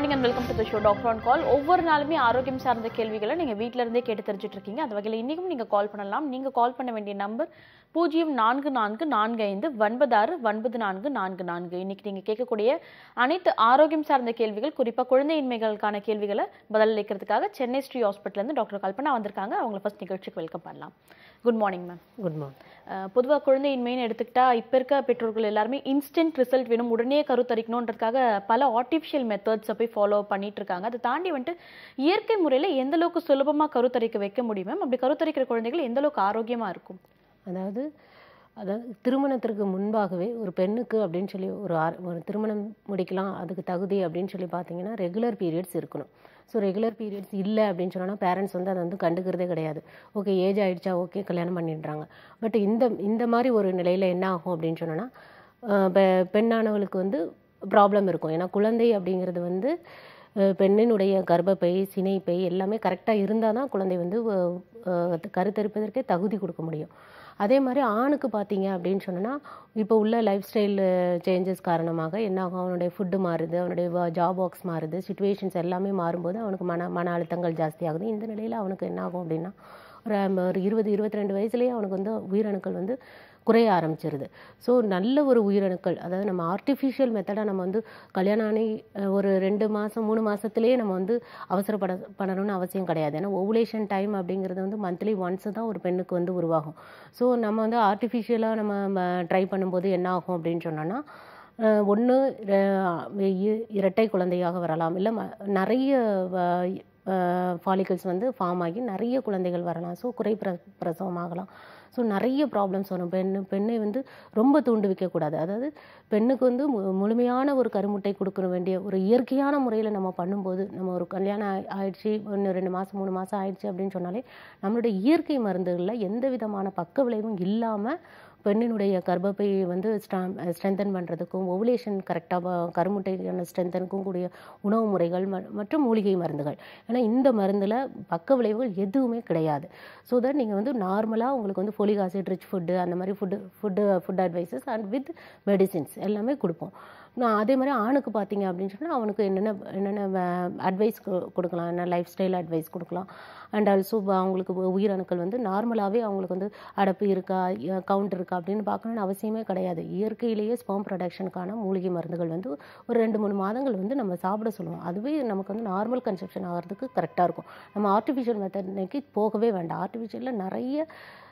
Morning and welcome to the show doctor on call ஒவ்வொரு நாளுமே ஆரோக்கியம் சார்ந்த கேள்விகளை நீங்கள் வீட்டில இருந்தே கேட்டு தெரிஞ்சுட்டு இருக்கீங்க அந்த வகையில் இன்றைக்கும் நீங்கள் கால் பண்ணலாம் நீங்கள் கால் பண்ண வேண்டிய நம்பர் பூஜ்ஜியம் நான்கு நான்கு நான்கு ஐந்து ஒன்பது ஆறு ஒன்பது நான்கு நான்கு நான்கு இன்னைக்கு நீங்கள் கேட்கக்கூடிய அனைத்து ஆரோக்கியம் சார்ந்த கேள்விகள் குறிப்பாக குழந்தையின்மைகளுக்கான கேள்விகளை பதிலளிக்கிறதுக்காக சென்னை ஸ்ரீ ஹாஸ்பிட்டல்லேருந்து டாக்டர் கல்பனா வந்திருக்காங்க அவங்கள ஃபர்ஸ்ட் நிகழ்ச்சிக்கு வெல்கம் பண்ணலாம் good morning ma'am good morning பொதுவாக குழந்தையின்மைன்னு எடுத்துக்கிட்டா இப்போ இருக்க பெற்றோர்கள் எல்லாருமே இன்ஸ்டன்ட் ரிசல்ட் வேணும் உடனே கருத்தரிக்கணுன்றதுக்காக பல ஆர்டிஃபிஷியல் மெத்தட்ஸை போய் ஃபாலோ பண்ணிட்டு இருக்காங்க அதை தாண்டி வந்துட்டு இயற்கை முறையில் எந்த அளவுக்கு சுலபமாக கருத்தரிக்க வைக்க முடியும் மேம் அப்படி கருத்தரிக்கிற குழந்தைகள் எந்த அளவுக்கு ஆரோக்கியமாக இருக்கும் அதாவது அதாவது திருமணத்திற்கு முன்பாகவே ஒரு பெண்ணுக்கு அப்படின்னு சொல்லி ஒரு ஆர் ஒரு திருமணம் முடிக்கலாம் அதுக்கு தகுதி அப்படின்னு சொல்லி பார்த்தீங்கன்னா ரெகுலர் பீரியட்ஸ் இருக்கணும் ஸோ ரெகுலர் பீரியட்ஸ் இல்லை அப்படின்னு சொன்னோன்னா பேரண்ட்ஸ் வந்து அதை வந்து கண்டுக்கிறதே கிடையாது ஓகே ஏஜ் ஆயிடுச்சா ஓகே கல்யாணம் பண்ணிடுறாங்க பட் இந்த இந்த மாதிரி ஒரு நிலையில் என்ன ஆகும் அப்படின்னு சொன்னோன்னா அஹ் பெ- பெண்ணானவளுக்கு வந்து ப்ராப்ளம் இருக்கும் ஏன்னா குழந்தை அப்படிங்கிறது வந்து அஹ் பெண்ணினுடைய கர்ப்பப்பை சினைப்பை எல்லாமே கரெக்டாக இருந்தால் தான் குழந்தை வந்து அஹ், அஹ், கருத்தரிப்பதற்கே தகுதி கொடுக்க முடியும் அதே மாதிரி ஆணுக்கு பார்த்தீங்க அப்படின்னு சொன்னோன்னா இப்போ உள்ள லைஃப் ஸ்டைல் சேஞ்சஸ் காரணமாக என்ன ஆகும் அவனுடைய ஃபுட்டு மாறுது அவனுடைய ஜாப் ஒர்க்ஸ் மாறுது சுச்சுவேஷன்ஸ் எல்லாமே மாறும்போது அவனுக்கு மன மன அழுத்தங்கள் ஜாஸ்தியாகுது இந்த நிலையில் அவனுக்கு என்ன ஆகும் அப்படின்னா ஒரு அம், ஒரு இருபது இருபத்தி ரெண்டு வயசுலேயே அவனுக்கு வந்து உயிரணுக்கள் வந்து குறைய ஆரம்பிச்சிருது ஸோ நல்ல ஒரு உயிரணுக்கள் அதாவது நம்ம ஆர்டிஃபிஷியல் மெத்தடாக நம்ம வந்து கல்யாணம் ஆகி அஹ், ஒரு ரெண்டு மாதம் மூணு மாதத்துலேயே நம்ம வந்து அவசரப்பட பண்ணணும்னு அவசியம் கிடையாது ஏன்னா ஓவுலேஷன் டைம் அப்படிங்கிறது வந்து மந்த்லி ஒன்ஸ் தான் ஒரு பெண்ணுக்கு வந்து உருவாகும் ஸோ நம்ம வந்து ஆர்டிஃபிஷியலாக நம்ம ட்ரை பண்ணும்போது என்ன ஆகும் அப்படின்னு சொன்னோன்னா ஒன்று இரட்டை குழந்தையாக வரலாம் இல்லை நிறைய ஃபாலிகல்ஸ் வந்து ஃபார்ம் ஆகி நிறைய குழந்தைகள் வரலாம் ஸோ குறை பிர பிரசவமாகலாம் ஸோ நிறைய ப்ராப்ளம்ஸ் வரும் பெண் பெண்ணை வந்து ரொம்ப தூண்டு வைக்கக்கூடாது அதாவது பெண்ணுக்கு வந்து மு- முழுமையான ஒரு கருமுட்டை கொடுக்க வேண்டிய ஒரு இயற்கையான முறையில் நம்ம பண்ணும்போது நம்ம ஒரு கல்யாணம் ஆயி- ஆயிடுச்சு ஒன்று ரெண்டு மாதம் மூணு மாதம் ஆயிடுச்சு அப்படின்னு சொன்னாலே நம்மளுடைய இயற்கை மருந்துகளில் எந்த விதமான பக்க விளைவும் இல்லாமல் பெண்ணினுடைய கர்ப்பப்பையை வந்து ஸ்ட்ரென்தன் பண்ணுறதுக்கும் ஓவுலேஷன் கரெக்டாக கருமுட்டைக்கான ஸ்ட்ரென்தனுக்கும் கூடிய உணவு முறைகள் ம- மற்றும் மூலிகை மருந்துகள் ஏன்னா இந்த மருந்தில் பக்க விளைவுகள் எதுவுமே கிடையாது ஸோ தட் நீங்கள் வந்து நார்மலாக உங்களுக்கு வந்து ஃபோலிக் ஆசிட் ரிச் ஃபுட்டு அந்த மாதிரி food food food advises and with medicines எல்லாமே கொடுப்போம் நான் அதே மாதிரி ஆணுக்கு பார்த்தீங்க அப்படின்னு சொன்னால் அவனுக்கு என்னென்ன என்னென்ன அட்வைஸ் கொடுக்கலாம் என்ன லைஃப் ஸ்டைல் அட்வைஸ் கொடுக்கலாம் அண்ட் ஆல்சோ அவங்களுக்கு உயிரணுக்கள் வந்து நார்மலாகவே அவங்களுக்கு வந்து அடப்பு இருக்கா கவுண்ட் இருக்கா அப்படின்னு பார்க்கணும்னு அவசியமே கிடையாது இயற்கையிலேயே ஸ்பெர்ம் ப்ரொடக்ஷனுக்கான மூலிகை மருந்துகள் வந்து ஒரு ரெண்டு மூணு மாதங்கள் வந்து நம்ம சாப்பிட சொல்லுவோம் அதுவே நமக்கு வந்து நார்மல் கன்செப்ஷன் ஆகிறதுக்கு கரெக்டாக இருக்கும் நம்ம ஆர்டிஃபிஷியல் மெத்தட்னைக்கு போகவே வேண்டாம் ஆர்டிஃபிஷியலில் நிறைய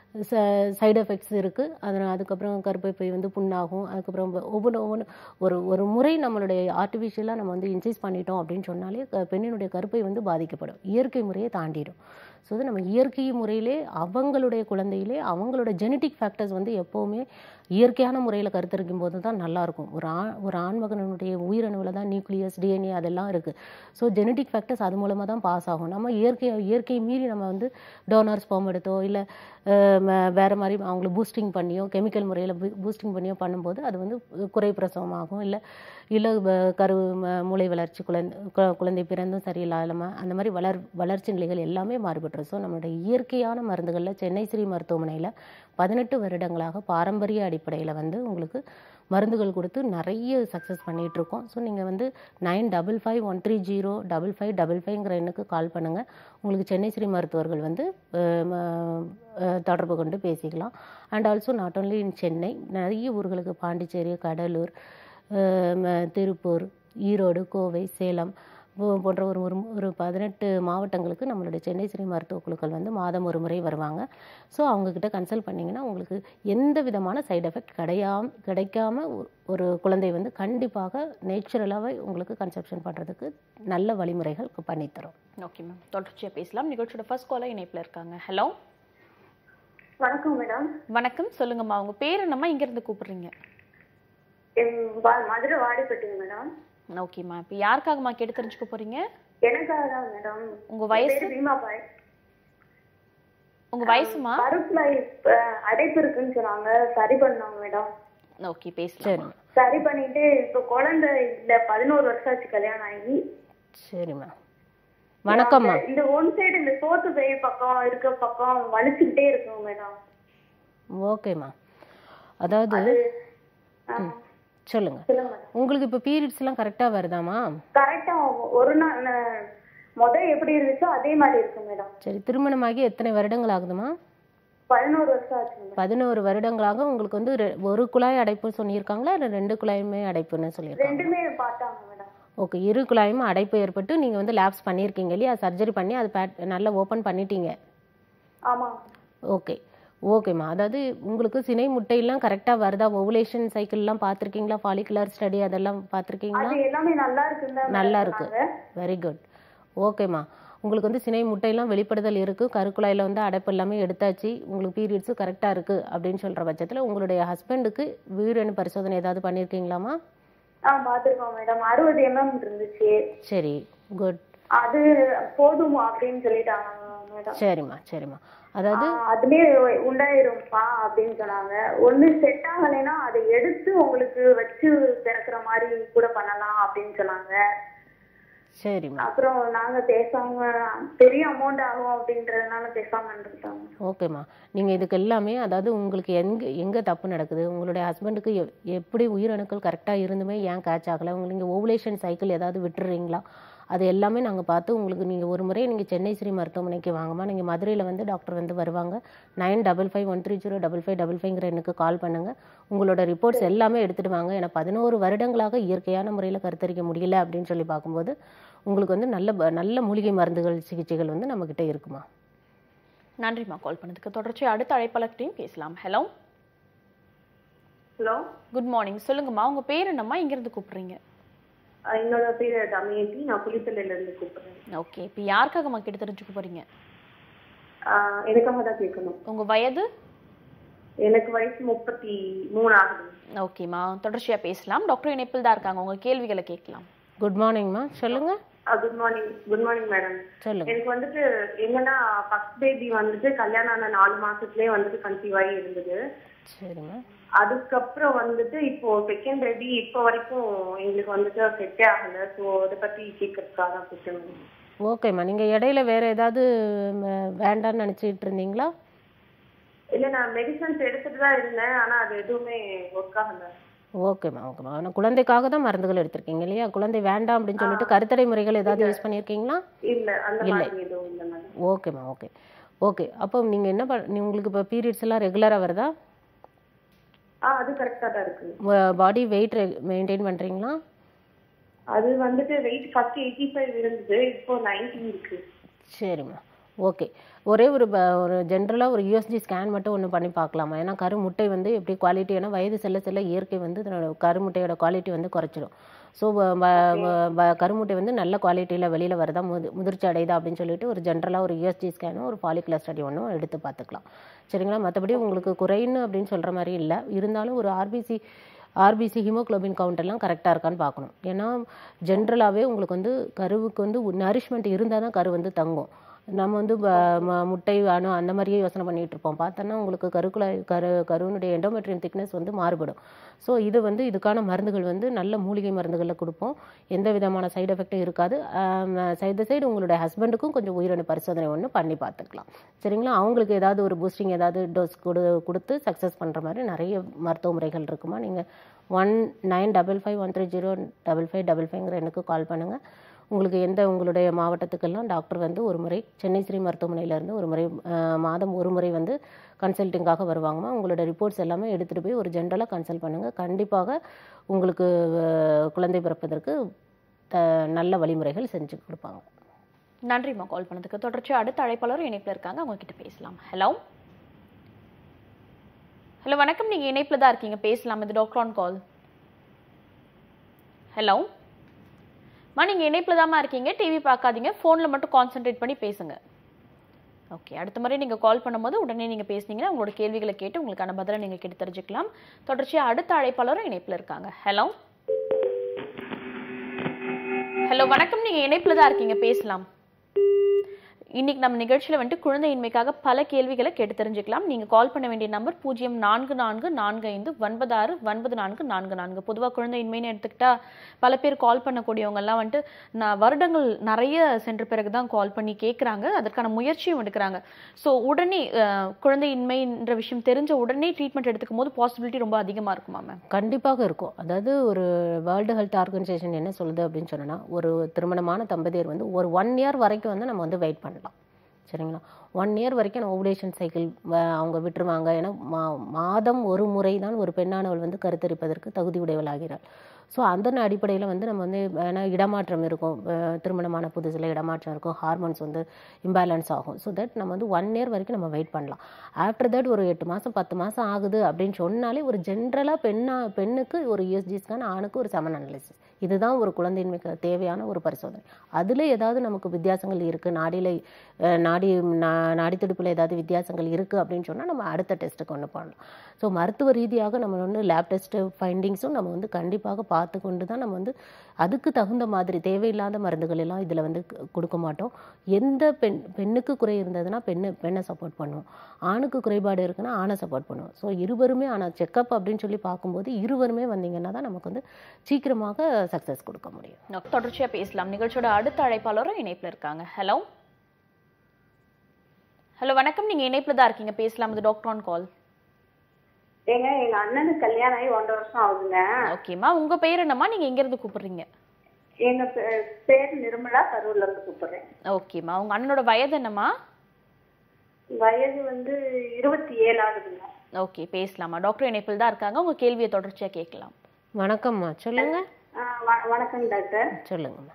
சைடு எஃபெக்ட்ஸ் இருக்குது அதனால் அதுக்கப்புறம் கருப்பை வந்து புண்ணாகும் அதுக்கப்புறம் ஒவ்வொன்று ஒவ்வொன்று ஒரு ஒரு முறை நம்மளுடைய ஆர்டிஃபிஷியலாக நம்ம வந்து இன்சைஸ் பண்ணிட்டோம் அப்படின்னு சொன்னாலே க- பெண்ணினுடைய கருப்பை வந்து பாதிக்கப்படும் இயற்கை முறையை தாண்டிடும் ஸோ அது நம்ம இயற்கை முறையிலே அவங்களுடைய குழந்தையிலே அவங்களோட ஜெனட்டிக் ஃபேக்டர்ஸ் வந்து எப்போவுமே இயற்கையான முறையில் கருத்தரிக்கும் போது தான் நல்லாயிருக்கும் ஒரு ஆண் ஒரு ஆண்மகனுடைய உயிரணுவில் தான் நியூக்ளியஸ் டிஎன்ஏ அதெல்லாம் இருக்குது ஸோ ஜெனட்டிக் ஃபேக்டர்ஸ் அது மூலமாக தான் பாஸ் ஆகும் நம்ம இயற்கை இயற்கை மீறி நம்ம வந்து டோனர் ஸ்போம் எடுத்தோ இல்லை வேறு மாதிரி அவங்கள பூஸ்டிங் பண்ணியோ கெமிக்கல் முறையில் பூஸ்டிங் பண்ணியோ பண்ணும்போது அது வந்து குறை பிரசவமாகும் இல்லை இல்லை கரு ம- மூளை வளர்ச்சி குழந்தை கு- குழந்தை பிறந்தும் சரியில்லாமல் அந்த மாதிரி வளர் வளர்ச்சி நிலைகள் எல்லாமே மாறுபட்டுரும் ஸோ நம்மளுடைய இயற்கையான மருந்துகளில் சென்னை ஸ்ரீ மருத்துவமனையில் பதினெட்டு வருடங்களாக பாரம்பரிய அடிப்படையில் வந்து உங்களுக்கு மருந்துகள் கொடுத்து நிறைய சக்ஸஸ் பண்ணிகிட்டு இருக்கோம் ஸோ நீங்கள் வந்து nine double five one three zero double five double ஃபைவ்ங்கிற எண்ணுக்கு கால் பண்ணுங்கள் உங்களுக்கு சென்னை ஸ்ரீ மருத்துவர்கள் வந்து அஹ், ம- அஹ், தொடர்பு கொண்டு பேசிக்கலாம் and also not only in Chennai நிறைய ஊர்களுக்கு பாண்டிச்சேரி கடலூர் அஹ், ம- திருப்பூர் ஈரோடு கோவை சேலம் போ- போன்ற ஒரு ஒரு ஒரு பதினெட்டு மாவட்டங்களுக்கு நம்மளுடைய சென்னை ஸ்ரீ மருத்துவ குழுக்கள் வந்து மாதம் ஒரு முறை வருவாங்க ஸோ அவங்கக்கிட்ட கன்சல்ட் பண்ணிங்கன்னா உங்களுக்கு எந்த விதமான சைடு எஃபெக்ட் கிடையாம கிடைக்காம ஒரு- ஒரு குழந்தை வந்து கண்டிப்பாக நேச்சுரலாகவே உங்களுக்கு கன்செப்ஷன் பண்ணுறதுக்கு நல்ல வழிமுறைகள் பண்ணித்தரோம் ஓகே மேம் தொடர்ச்சியாக பேசலாம் நிகழ்ச்சியோட ஃபர்ஸ்ட் காலாக இணைப்பில் இருக்காங்க ஹலோ வணக்கம் மேடம் வணக்கம் சொல்லுங்கம்மா உங்க பேர் என்னம்மா இங்கேருந்து கூப்பிடுறீங்க என் வா- மதுரை வாடிப்பட்டுங்க மேடம் ஓகேம்மா இப்போ யாருக்காகம்மா கேட்டு தெரிஞ்சுக்க போறீங்க எனக்காக தான் மேடம் உங்க வயசு பேரு பீமா பாய் உங்க வயசுமா கருப்புல இப்ப அடைப்பு இருக்குன்னு சொன்னாங்க சரி பண்ணோம் மேடம் ஓகே பேசலாம் சரி சரி பண்ணிட்டு இப்ப குழந்தை இல்ல பதினோரு வருஷம் ஆச்சு கல்யாணம் ஆகி சரிம்மா வணக்கம்மா இந்த ஒன் சைடு இந்த சோத்து பை பக்கம் இருக்க பக்கம் வலிச்சுக்கிட்டே இருக்குங்க மேடம் ஓகேம்மா அதாவது ஆ, சொல்லுங்க சொல்லுங்க மேடம் உங்களுக்கு இப்போ பீரியட்ஸ்லாம் கரெக்டாக வருதாமா கரெக்டா ஒரு நாள் ந- முத எப்படி இருந்துச்சோ அதே மாதிரி இருக்கு மேடம் சரி திருமணமாகி எத்தனை வருடங்கள் ஆகுதுமா பதினோரு வருஷம் ஆச்சு மேடம் பதினோரு வருடங்களாக உங்களுக்கு வந்து ரெ- ஒரு குழாய் அடைப்பு சொல்லியிருக்காங்களா இல்லை ரெண்டு குழாயுமே அடைப்புன்னு சொல்லியிருக்காங்க ரெண்டுமே பார்த்தாங்க மேடம் ஓகே இரு குழாயும் அடைப்பு ஏற்பட்டு நீங்கள் வந்து லேப்ஸ் பண்ணியிருக்கீங்க இல்லையா சர்ஜரி பண்ணி அது பேட் நல்லா ஓப்பன் பண்ணிட்டீங்க ஆமா ஓகே ஓகேம்மா அதாவது உங்களுக்கு சினை முட்டையெல்லாம் கரெக்டாக வருதா ஓவுலேஷன் சைக்கிள்லாம் பார்த்துருக்கீங்களா ஃபாலிகுலர் ஸ்டடி அதெல்லாம் பார்த்துருக்கீங்களா அது எல்லாமே நல்லா இருக்குன்னு தான் நல்லா madam இருக்கு சொன்னாங்க. வெரி குட் ஓகேம்மா உங்களுக்கு வந்து சினை முட்டையெல்லாம் வெளிப்படுதல் இருக்குது கருக்குழாயில் வந்து அடைப்பு எல்லாமே எடுத்தாச்சு உங்களுக்கு பீரியட்ஸும் கரெக்டாக இருக்குது அப்படின்னு சொல்கிற பட்சத்தில் உங்களுடைய ஹஸ்பண்டுக்கு வீரணு பரிசோதனை ஏதாவது பண்ணியிருக்கீங்களாம்மா ஆ பாத்துருக்கோம் மேடம் அறுபது எம்எம் இருந்துச்சு சரி குட் அது போதும் அப்படின்னு சொல்லிட்டாங்க மேடம் சரிம்மா சரிம்மா அதாவது அதுலயே உண்டாயிரும்ப்பா அப்படின்னு சொன்னாங்க ஒண்ணு செட் ஆகலைன்னா அதை எடுத்து உங்களுக்கு வச்சு திறக்கிற மாதிரி கூட பண்ணலாம் அப்படின்னு சொன்னாங்க சரிம்மா அப்புறம் நாங்க பேசாம பெரிய அமௌண்ட் ஆகும் அப்படின்றதுனால பேசாம இருந்துட்டாங்க ஓகேம்மா நீங்கள் இதுக்கு எல்லாமே அதாவது உங்களுக்கு எங்கே எங்கே தப்பு நடக்குது உங்களுடைய ஹஸ்பண்டுக்கு எ எப்படி உயிரணுக்கள் கரெக்டாக இருந்துமே ஏன் கேட்ச் ஆகலை உங்களுக்கு நீங்கள் ஓவுலேஷன் சைக்கிள் ஏதாவது விட்டுறீங்களா அது எல்லாமே நாங்கள் பார்த்து உங்களுக்கு நீங்கள் ஒரு முறை நீங்கள் சென்னை ஸ்ரீ மருத்துவமனைக்கு வாங்கம்மா நீங்கள் மதுரையில் வந்து டாக்டர் வந்து வருவாங்க nine double five one three zero double five double ஃபைவ்ங்கிற எனக்கு கால் பண்ணுங்கள் உங்களோட ரிப்போர்ட்ஸ் எல்லாமே எடுத்துகிட்டு வாங்க ஏன்னா பதினோரு வருடங்களாக இயற்கையான முறையில் கருத்தரிக்க முடியல அப்படின்னு சொல்லி பார்க்கும்போது உங்களுக்கு வந்து நல்ல ப- நல்ல மூலிகை மருந்துகள் சிகிச்சைகள் வந்து நம்மக்கிட்ட இருக்குமா நன்றிம்மா கால் பண்ணதுக்கு தொடர்ச்சி அடுத்த அழைப்பாளர்கிட்டையும் பேசலாம் ஹலோ ஹலோ குட் மார்னிங் சொல்லுங்கம்மா உங்க பேர் என்னம்மா இங்கிருந்து கூப்பிடுறீங்க என்னோட பேரு தமயந்தி நான் புலித்தலையில இருந்து கூப்பிடுறேன் ஓகே இப்போ யாருக்காகம்மா கேட்டு தெரிஞ்சுக்க போறீங்க ஆஹ் எனக்காக தான் கேட்கணும் உங்க வயது எனக்கு வயசு முப்பத்தி மூணு ஆகுது ஓகேம்மா தொடர்ச்சியா பேசலாம் டாக்டர் இணைப்பில் தான் இருக்காங்க உங்க கேள்விகளை கேட்கலாம் குட் மார்னிங்மா சொல்லுங்கள் good morning good morning madam சொல்லுங்கள் எனக்கு வந்துட்டு என்னன்னா ஃபர்ஸ்ட் பேபி வந்துட்டு கல்யாணம் ஆன நாலு மாசத்துலயே வந்துட்டு கன்சீவ் ஆகி இருந்தது சரிம்மா அதுக்கப்புறம் வந்துட்டு இப்போ செகண்ட் பேபி இப்போ வரைக்கும் எங்களுக்கு வந்துட்டு செட்டே ஆகல ஸோ அதை பத்தி கேட்கறதுக்காக தான் கூப்பிட்டேன் ஓகேம்மா நீங்கள் இடையில வேறு ஏதாவது ம, வேண்டான்னு நினச்சிட்டு இருந்தீங்களா இல்ல நான் மெடிசன்ஸ் எடுத்துட்டு தான் இருந்தேன் ஆனா அது எதுவுமே ஒர்க் ஆகல ஓகேம்மா ஓகேம்மா ஆனால் குழந்தைக்காக தான் மருந்துகள் எடுத்திருக்கீங்க இல்லையா குழந்தை வேண்டாம் அப்படின்னு சொல்லிட்டு கருத்தடை முறைகள் ஏதாவது யூஸ் பண்ணியிருக்கீங்களா இல்ல அந்த மாதிரி எதுவும் இல்ல மேடம் ஓகேம்மா ஓகே ஓகே அப்போ நீங்கள் என்ன பண்ண நீ- உங்களுக்கு இப்போ பீரியட்ஸ் எல்லாம் ரெகுலராக வருதா ஆ அது கரெக்டா தான் இருக்கு பாடி வெயிட் மெயின்டைன் பண்ணுறீங்களா அது வந்துட்டு வெயிட் ஃபர்ஸ்ட் எயிட்டி ஃபைவ் இருந்தது இப்போ நைன்டி இருக்கு சரிம்மா ஓகே ஒரே ஒரு ப- ஒரு ஜென்ரலாக ஒரு யூஎஸ்ஜி ஸ்கேன் மட்டும் ஒன்று பண்ணி பார்க்கலாமா ஏன்னா கருமுட்டை வந்து எப்படி குவாலிட்டி ஏன்னா வயது செல்ல செல்ல இயற்கை வந்து இதனோட கருமுட்டையோட குவாலிட்டி வந்து குறைச்சிடும் ஸோ கருமுட்டை வந்து நல்ல குவாலிட்டியில் வெளியில் வருதா முது முதிர்ச்சி அடையுதா அப்படின்னு சொல்லிட்டு ஒரு ஜென்ரலாக ஒரு யூஎஸ்ஜி ஸ்கேனும் ஒரு ஃபாலிகுலர் ஸ்டடி ஒன்றும் எடுத்து பார்த்துக்கலாம் சரிங்களா மற்றபடி உங்களுக்கு குறைன்னு அப்படின்னு சொல்கிற மாதிரி இல்லை இருந்தாலும் ஒரு ஆர்பிசி ஆர்பிசி ஹீமோகுளோபின் கவுண்ட் எல்லாம் கரெக்டாக இருக்கான்னு பார்க்கணும் ஏன்னா ஜென்ரலாகவே உங்களுக்கு வந்து கருவுக்கு வந்து நரிஷ்மெண்ட் இருந்தால் தான் கரு வந்து தங்கும் நம்ம வந்து ப- ம- முட்டை அணு அந்த மாதிரியே யோசனை பண்ணிட்டு இருப்போம் பார்த்தோன்னா உங்களுக்கு கருக்குழாய் கரு கருவினுடைய எண்டோமெட்ரியன் திக்னஸ் வந்து மாறுபடும் ஸோ இது வந்து இதுக்கான மருந்துகள் வந்து நல்ல மூலிகை மருந்துகளில் கொடுப்போம் எந்த விதமான சைடு எஃபெக்ட்டும் இருக்காது சைடு சைடு உங்களுடைய ஹஸ்பண்டுக்கும் கொஞ்சம் உயிரணு பரிசோதனை ஒன்று பண்ணி பார்த்துக்கலாம் சரிங்களா அவங்களுக்கு ஏதாவது ஒரு பூஸ்டிங் ஏதாவது டோஸ் கொடு கொடுத்து சக்ஸஸ் பண்ணுற மாதிரி நிறைய மருத்துவ முறைகள் இருக்குமா நீங்கள் one nine double five one three zero double five double ஃபைவ்ங்கிற எனக்கு கால் பண்ணுங்கள் உங்களுக்கு எந்த உங்களுடைய மாவட்டத்துக்கெல்லாம் டாக்டர் வந்து ஒரு முறை சென்னை ஸ்ரீ மருத்துவமனையிலேருந்து ஒரு முறை அஹ், மாதம் ஒரு முறை வந்து கன்சல்டிங்காக வருவாங்கம்மா உங்களோட ரிப்போர்ட்ஸ் எல்லாமே எடுத்துகிட்டு போய் ஒரு ஜென்ரலாக கன்சல்ட் பண்ணுங்கள் கண்டிப்பாக உங்களுக்கு அஹ், குழந்தை பிறப்பதற்கு த- நல்ல வழிமுறைகள் செஞ்சு கொடுப்பாங்க நன்றிம்மா கால் பண்ணதுக்கு தொடர்ச்சி அடுத்த அழைப்பாளரும் இணைப்பில் இருக்காங்க அவங்க கிட்ட பேசலாம் ஹலோ ஹலோ வணக்கம் நீங்க இணைப்பில் தான் இருக்கீங்க பேசலாம் இது டாக்டர் ஆன் கால் ஹலோ மா நீங்க இணைப்பில் தாம்மா இருக்கீங்க டிவி பார்க்காதீங்க ஃபோன்ல மட்டும் கான்சென்ட்ரேட் பண்ணி பேசுங்க ஓகே அடுத்த முறை நீங்க கால் பண்ணும்போது உடனே நீங்க பேசுனீங்கன்னா உங்களோட கேள்விகளை கேட்டு உங்களுக்கான பதிலை நீங்க கேட்டு தெரிஞ்சுக்கலாம் தொடர்ச்சியா அடுத்த அழைப்பாளரும் இணைப்பில் இருக்காங்க ஹலோ ஹலோ வணக்கம் நீங்க இணைப்பில் தான் இருக்கீங்க பேசலாம் இன்னைக்கு நம்ம நிகழ்ச்சியில வந்துட்டு குழந்தையின்மைக்காக பல கேள்விகளை கேட்டு தெரிஞ்சுக்கலாம் நீங்க கால் பண்ண வேண்டிய நம்பர் பூஜ்ஜியம் நான்கு நான்கு நான்கு ஐந்து ஒன்பது ஆறு ஒன்பது நான்கு நான்கு நான்கு பொதுவா குழந்தையின்மைன்னு எடுத்துக்கிட்டா பல பேர் கால் பண்ணக்கூடியவங்க எல்லாம் வந்துட்டு நான் வருடங்கள் நிறைய சென்ற பிறகு தான் கால் பண்ணி கேட்குறாங்க அதற்கான முயற்சியும் எடுக்கிறாங்க ஸோ உடனே அஹ், குழந்தையின்மைன்ற விஷயம் தெரிஞ்ச உடனே ட்ரீட்மெண்ட் எடுத்துக்கும் போது பாசிபிலிட்டி ரொம்ப அதிகமா இருக்குமா மேம் கண்டிப்பாக இருக்கும் அதாவது ஒரு வேர்ல்டு ஹெல்த் ஆர்கனைசேஷன் என்ன சொல்லுது அப்படின்னு சொன்னோன்னா ஒரு திருமணமான தம்பதியர் வந்து ஒரு ஒன் இயர் வரைக்கும் வந்து நம்ம வந்து வெயிட் பண்ணலாம் சரிங்களா ஒன் இயர் வரைக்கும் நம்ம ஓவுலேஷன் சைக்கிள் அவங்க விட்டுருவாங்க ஏன்னா மா மாதம் ஒரு முறை தான் ஒரு பெண்ணானவள் வந்து கருத்தரிப்பதற்கு தகுதி உடையவளாகிறாள் ஸோ அந்த அடிப்படையில் வந்து நம்ம வந்து ஏன்னா இடமாற்றம் இருக்கும் அஹ் திருமணமான புதுசில் இடமாற்றம் இருக்கும் ஹார்மோன்ஸ் வந்து இம்பேலன்ஸ் ஆகும் ஸோ தட் நம்ம வந்து ஒன் இயர் வரைக்கும் நம்ம வெயிட் பண்ணலாம் ஆஃப்டர் தட் ஒரு எட்டு மாதம் பத்து மாதம் ஆகுது அப்படின்னு சொன்னாலே ஒரு ஜென்ரலாக பெண்ணா பெண்ணுக்கு ஒரு யூஎஸ்ஜி ஸ்கேன் ஆணுக்கு ஒரு செமன் அனலிசிஸ் இதுதான் ஒரு குழந்தையின்மைக்கு தேவையான ஒரு பரிசோதனை அதில் ஏதாவது நமக்கு வித்தியாசங்கள் இருக்குது நாடியில் அஹ், நாடி நா- நாடி துடிப்பில் ஏதாவது வித்தியாசங்கள் இருக்குது அப்படின்னு சொன்னால் நம்ம அடுத்த டெஸ்ட்டுக்கு ஒன்று பண்ணலாம் ஸோ மருத்துவ ரீதியாக நம்ம வந்து லேப் டெஸ்ட்டு ஃபைண்டிங்ஸும் நம்ம வந்து கண்டிப்பாக பார்த்து கொண்டு தான் நம்ம வந்து அதுக்கு தகுந்த மாதிரி தேவையில்லாத மருந்துகள் எல்லாம் இதில் வந்து கு- கொடுக்க மாட்டோம் எந்த பெண் பெண்ணுக்கு குறை இருந்ததுன்னா பெண்ணை பெண்ணை சப்போர்ட் பண்ணுவோம் ஆணுக்கு குறைபாடு இருக்குன்னா ஆணை சப்போர்ட் பண்ணுவோம் ஸோ இருவருமே ஆனால் செக்கப் அப்படின்னு சொல்லி பார்க்கும்போது இருவருமே வந்தீங்கன்னா தான் நமக்கு வந்து சீக்கிரமாக சக்ஸஸ் கொடுக்க முடியும் Okay, தொடர்ச்சியா பேசலாம் நிகழ்ச்சியோட அடுத்த அழைப்பாளரும் இணைப்புல இருக்காங்க ஹலோ ஹலோ வணக்கம் நீங்க இணைப்புல தான் இருக்கீங்க பேசலாம் இது டாக்டர் ஆன் கால் ஏங்க எங்க அண்ணனுக்கு கல்யாணம் ஆகி ஒன்றரை வருஷம் ஆகுதுங்க ஓகேம்மா உங்க பெயர் என்னம்மா நீங்க எங்க இருந்து கூப்பிடுறீங்க எங்க பே- பேர் நிர்மலா கரூர்ல இருந்து கூப்பிடுறேன் ஓகேம்மா உங்க அண்ணனோட வயது என்னம்மா வயது வந்து இருபத்தி ஏழு ஆகுதுங்க ஓகே பேசலாமா டாக்டர் இணைப்பில் தான் இருக்காங்க உங்க கேள்வியை தொடர்ச்சியா கேட்கலாம் வணக்கம்மா சொல்லுங்க ஆ, வ- வணக்கம் டாக்டர் சொல்லுங்கம்மா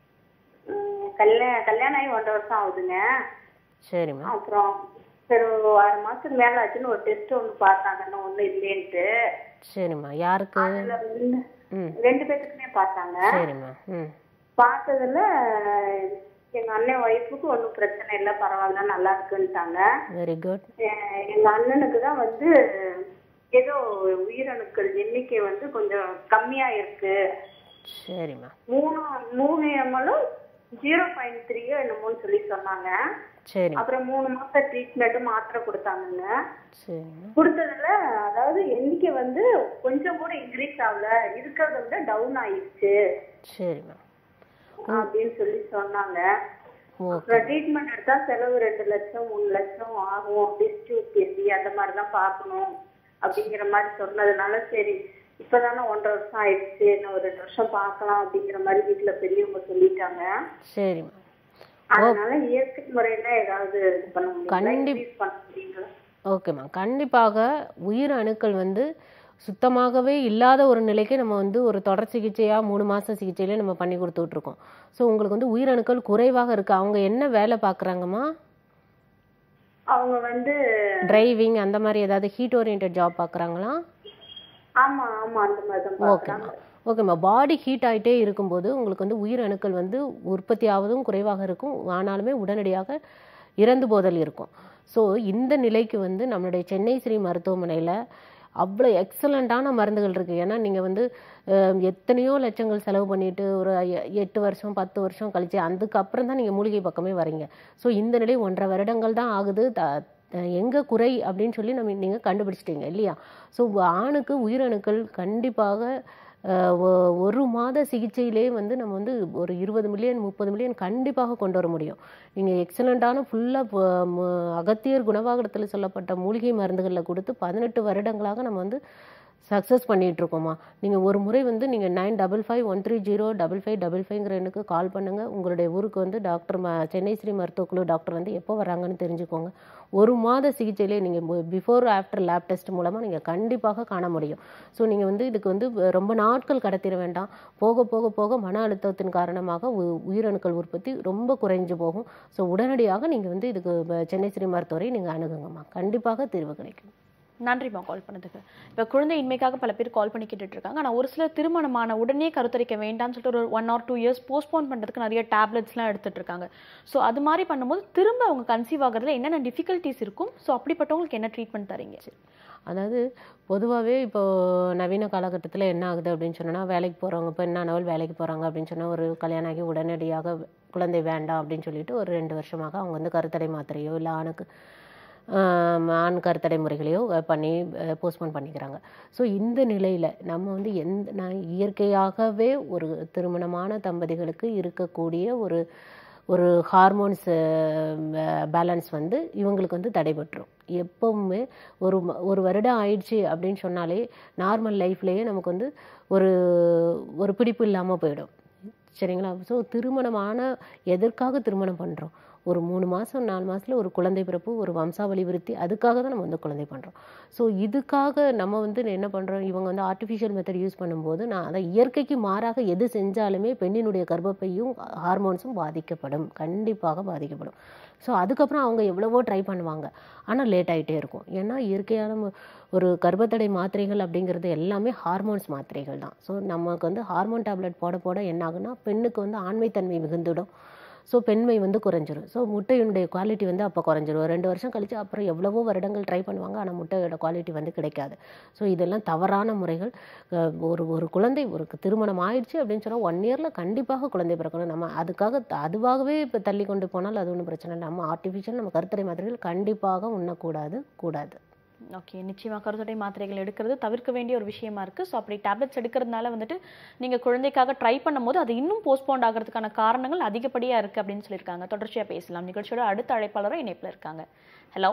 ம், கல்யாணம் கல்யாணம் ஆகி ஒன்றரை வருஷம் ஆகுதுங்க சரிம்மா அப்புறம் சரி ஒரு ஆறு மாசத்துக்கு மேல ஆச்சுன்னு ஒரு டெஸ்ட் ஒன்று பார்த்தாங்க இன்னும் ஒன்றும் இல்லைன்ட்டு சரிம்மா யாருக்கு அதுல வந்து ம் ரெண்டு பேத்துக்குமே பார்த்தாங்க சரிம்மா ம் பார்த்ததுல எங்க அண்ணன் ஒய்ஃபுக்கு ஒன்றும் பிரச்சனை இல்லை பரவாயில்ல நல்லா இருக்குன்ட்டாங்க வெரி குட் எ- எங்க அண்ணனுக்கு தான் வந்து ஏதோ உயிரணுக்கள் எண்ணிக்கை வந்து கொஞ்சம் கம்மியா இருக்கு சரிம்மா மூணு மூணு எம்எல்லும் ஜீரோ பாயிண்ட் த்ரீயோ என்னமோன்னு சொல்லி சொன்னாங்க சரிம்மா அப்புறம் மூணு மாசம் ட்ரீட்மெண்ட் மாத்திரை கொடுத்தாங்கங்க சரிம்மா கொடுத்ததுல அதாவது எண்ணிக்கை வந்து கொஞ்சம் கூட இன்க்ரீஸ் ஆகல இருக்கிறத விட டவுன் ஆயிடுச்சு சரிம்மா அப்படின்னு சொல்லி சொன்னாங்க ஓகே அப்புறம் ட்ரீட்மெண்ட் எடுத்தா செலவு ரெண்டு லட்சம் மூணு லட்சம் ஆகும் டிஸ்ட்ரிபியூட் பேசி அந்த மாதிரி தான் பார்க்கணும் அப்படிங்கிற மாதிரி சொன்னதுனால சரி இப்பதானே ஒன்றரை வருஷம் ஆயிடுச்சு இன்னும் ஒரு ரெண்டு வருஷம் பார்க்கலாம் அப்படிங்கிற மாதிரி வீட்டுல பெரியவங்க சொல்லிட்டாங்க சரிம்மா அதனால இயற்கை முறையில ஏதாவது இது பண்ண முடியும் கண்டிப்- increase பண்ண முடியுங்களா ஓகேம்மா கண்டிப்பாக உயிர் அணுக்கள் வந்து சுத்தமாகவே இல்லாத ஒரு நிலைக்கு நம்ம வந்து ஒரு தொடர் சிகிச்சையாக மூணு மாதம் சிகிச்சையிலே நம்ம பண்ணி கொடுத்துட்ருக்கோம் ஸோ உங்களுக்கு வந்து உயிர் அணுக்கள் குறைவாக இருக்குது அவங்க என்ன வேலை பார்க்குறாங்கம்மா அவங்க வந்து டிரைவிங் அந்த மாதிரி ஏதாவது ஹீட் ஓரியன்ட் ஜாப் பார்க்குறாங்களா ஆமா ஆமா அந்த மாதிரி தான் ஓகேம்மா பாக்குறாங்க ஓகேம்மா பாடி ஹீட் ஆகிட்டே இருக்கும்போது உங்களுக்கு வந்து உயிர் அணுக்கள் வந்து உற்பத்தி ஆவதும் குறைவாக இருக்கும் ஆனாலுமே உடனடியாக இறந்து போதல் இருக்கும் ஸோ இந்த நிலைக்கு வந்து நம்மளுடைய சென்னை ஸ்ரீ மருத்துவமனையில் அவ்வளோ எக்ஸலண்ட்டான மருந்துகள் இருக்குது ஏன்னா நீங்கள் வந்து அஹ், எத்தனையோ லட்சங்கள் செலவு பண்ணிட்டு ஒரு எ- எட்டு வருஷம் பத்து வருஷம் கழிச்சு அதுக்கப்புறம் தான் நீங்கள் மூலிகை பக்கமே வரீங்க ஸோ இந்த நிலை ஒன்றரை வருடங்கள் தான் ஆகுது த எங்கே குறை அப்படின்னு சொல்லி நம்ம நீங்கள் கண்டுபிடிச்சிட்டீங்க இல்லையா ஸோ ஆணுக்கு உயிரணுக்கள் கண்டிப்பாக அஹ், ஒ- ஒரு மாத சிகிச்சையிலே வந்து நம்ம வந்து ஒரு இருபது மில்லியன் முப்பது மில்லியன் கண்டிப்பாக கொண்டு வர முடியும் நீங்கள் எக்ஸலண்ட்டான ஃபுல்லாக அகத்தியர் குணவாகரத்தில் சொல்லப்பட்ட மூலிகை மருந்துகளில் கொடுத்து பதினெட்டு வருடங்களாக நம்ம வந்து சக்ஸஸ் பண்ணிட்டு இருக்கோமா நீங்கள் ஒரு முறை வந்து நீங்கள் nine double five one three zero double five double ஃபைவ்ங்கிற எண்ணுக்கு கால் பண்ணுங்கள் உங்களுடைய ஊருக்கு வந்து டாக்டர் ம சென்னை ஸ்ரீ மருத்துவக்குழு டாக்டர் வந்து எப்போ வராங்கன்னு தெரிஞ்சுக்கோங்க ஒரு மாத சிகிச்சையிலே நீங்கள் பிஃபோர் ஆஃப்டர் லேப் டெஸ்ட் மூலமாக நீங்கள் கண்டிப்பாக காண முடியும் ஸோ நீங்கள் வந்து இதுக்கு வந்து ரொம்ப நாட்கள் கடத்திட வேண்டாம் போக போக போக மன அழுத்தத்தின் காரணமாக உ- உயிரணுக்கள் உற்பத்தி ரொம்ப குறைஞ்சு போகும் ஸோ உடனடியாக நீங்கள் வந்து இதுக்கு ப- சென்னை ஸ்ரீ மருத்துவரை நீங்கள் அணுகுங்கம்மா கண்டிப்பாக தீர்வு கிடைக்கும் நன்றிம்மா கால் பண்ணதுக்கு இப்போ குழந்தை இன்மைக்காக பல பேர் கால் பண்ணி கேட்டுட்டு இருக்காங்க ஆனால் ஒரு சிலர் திருமணமான உடனே கருத்தரிக்க வேண்டாம்னு சொல்லிட்டு ஒரு one or two years postpone பண்ணுறதுக்கு நிறைய டேப்லெட்ஸ்லாம் எடுத்துட்டு இருக்காங்க ஸோ அது மாதிரி பண்ணும்போது திரும்ப அவங்க கன்சீவ் ஆகிறதுல என்னென்ன டிஃபிகல்ட்டிஸ் இருக்கும் ஸோ அப்படிப்பட்டவங்களுக்கு என்ன ட்ரீட்மெண்ட் தரீங்க அதாவது பொதுவாகவே இப்போ நவீன காலகட்டத்தில் என்ன ஆகுது அப்படின்னு சொன்னோன்னா வேலைக்கு போகிறவங்க பெண்ணானவள் வேலைக்கு போகிறாங்க அப்படின்னு சொன்னால் ஒரு கல்யாணம் ஆகி உடனடியாக குழந்தை வேண்டாம் அப்படின்னு சொல்லிட்டு ஒரு ரெண்டு வருஷமாக அவங்க வந்து கருத்தடை மாத்திரையோ இல்லை ஆணுக்கு ஆம், ஆண் கருத்தடை முறைகளையோ அஹ், பண்ணி போஸ்ட்போன் பண்ணிக்கிறாங்க ஸோ இந்த நிலையில் நம்ம வந்து எந்த நான் இயற்கையாகவே ஒரு திருமணமான தம்பதிகளுக்கு இருக்கக்கூடிய ஒரு ஒரு ஹார்மோன்ஸ் பேலன்ஸ் வந்து இவங்களுக்கு வந்து தடைபட்டுரும் எப்பவுமே ஒரு ம- ஒரு வருடம் ஆயிடுச்சு அப்படின்னு சொன்னாலே நார்மல் லைஃப்லேயே நமக்கு வந்து ஒரு ஒரு பிடிப்பு இல்லாமல் போயிடும் சரிங்களா ஸோ திருமணமான எதற்காக திருமணம் பண்ணுறோம் ஒரு மூணு மாதம் நாலு மாதத்தில் ஒரு குழந்தை பிறப்பு ஒரு வம்சாவளி விருத்தி அதுக்காக தான் நம்ம வந்து குழந்தை பண்ணுறோம் ஸோ இதுக்காக நம்ம வந்து என்ன பண்ணுறோம் இவங்க வந்து ஆர்டிஃபிஷியல் மெத்தட் யூஸ் பண்ணும்போது நான் அதை இயற்கைக்கு மாறாக எது செஞ்சாலுமே பெண்ணினுடைய கர்ப்பப்பையும் ஹார்மோன்ஸும் பாதிக்கப்படும் கண்டிப்பாக பாதிக்கப்படும் ஸோ அதுக்கப்புறம் அவங்க எவ்வளவோ ட்ரை பண்ணுவாங்க ஆனால் லேட் ஆகிட்டே இருக்கும் ஏன்னா இயற்கையான மு- ஒரு கர்ப்பத்தடை மாத்திரைகள் அப்படிங்கிறது எல்லாமே ஹார்மோன்ஸ் மாத்திரைகள் தான் ஸோ நமக்கு வந்து ஹார்மோன் டேப்லெட் போட போட என்ன ஆகுன்னா பெண்ணுக்கு வந்து ஆண்மைத்தன்மை மிகுந்துடும் ஸோ பெண்மை வந்து குறைஞ்சிரும் ஸோ முட்டையினுடைய குவாலிட்டி வந்து அப்போ குறைஞ்சிரும் ஒரு ரெண்டு வருஷம் கழிச்சு அப்புறம் எவ்வளவோ வருடங்கள் ட்ரை பண்ணுவாங்க ஆனால் முட்டையோட குவாலிட்டி வந்து கிடைக்காது ஸோ இதெல்லாம் தவறான முறைகள் அஹ் ஒரு ஒரு குழந்தை ஒரு திருமணம் ஆயிடுச்சு அப்படின்னு சொன்னால் ஒன் இயரில் கண்டிப்பாக குழந்தை பிறக்கணும் நம்ம அதுக்காக த- அதுவாகவே இப்போ தள்ளி கொண்டு போனால் அது ஒன்றும் பிரச்சனை இல்லை நம்ம ஆர்டிஃபிஷியல் நம்ம கருத்தடை மாத்திரைகள் கண்டிப்பாக உண்ணக்கூடாது கூடாது ஓகே நிச்சயமா கருத்தடை மாத்திரைகள் எடுக்கிறது தவிர்க்க வேண்டிய ஒரு விஷயமா இருக்கு ஸோ அப்படி டேப்லெட்ஸ் எடுக்கிறதுனால வந்துட்டு நீங்க குழந்தைக்காக ட்ரை பண்ணும்போது அது இன்னும் போஸ்ட்போன் ஆகிறதுக்கான காரணங்கள் அதிகப்படியா இருக்கு அப்படின்னு சொல்லியிருக்காங்க தொடர்ச்சியா பேசலாம் நிகழ்ச்சியோட அடுத்த அழைப்பாளரும் இணைப்புல இருக்காங்க ஹலோ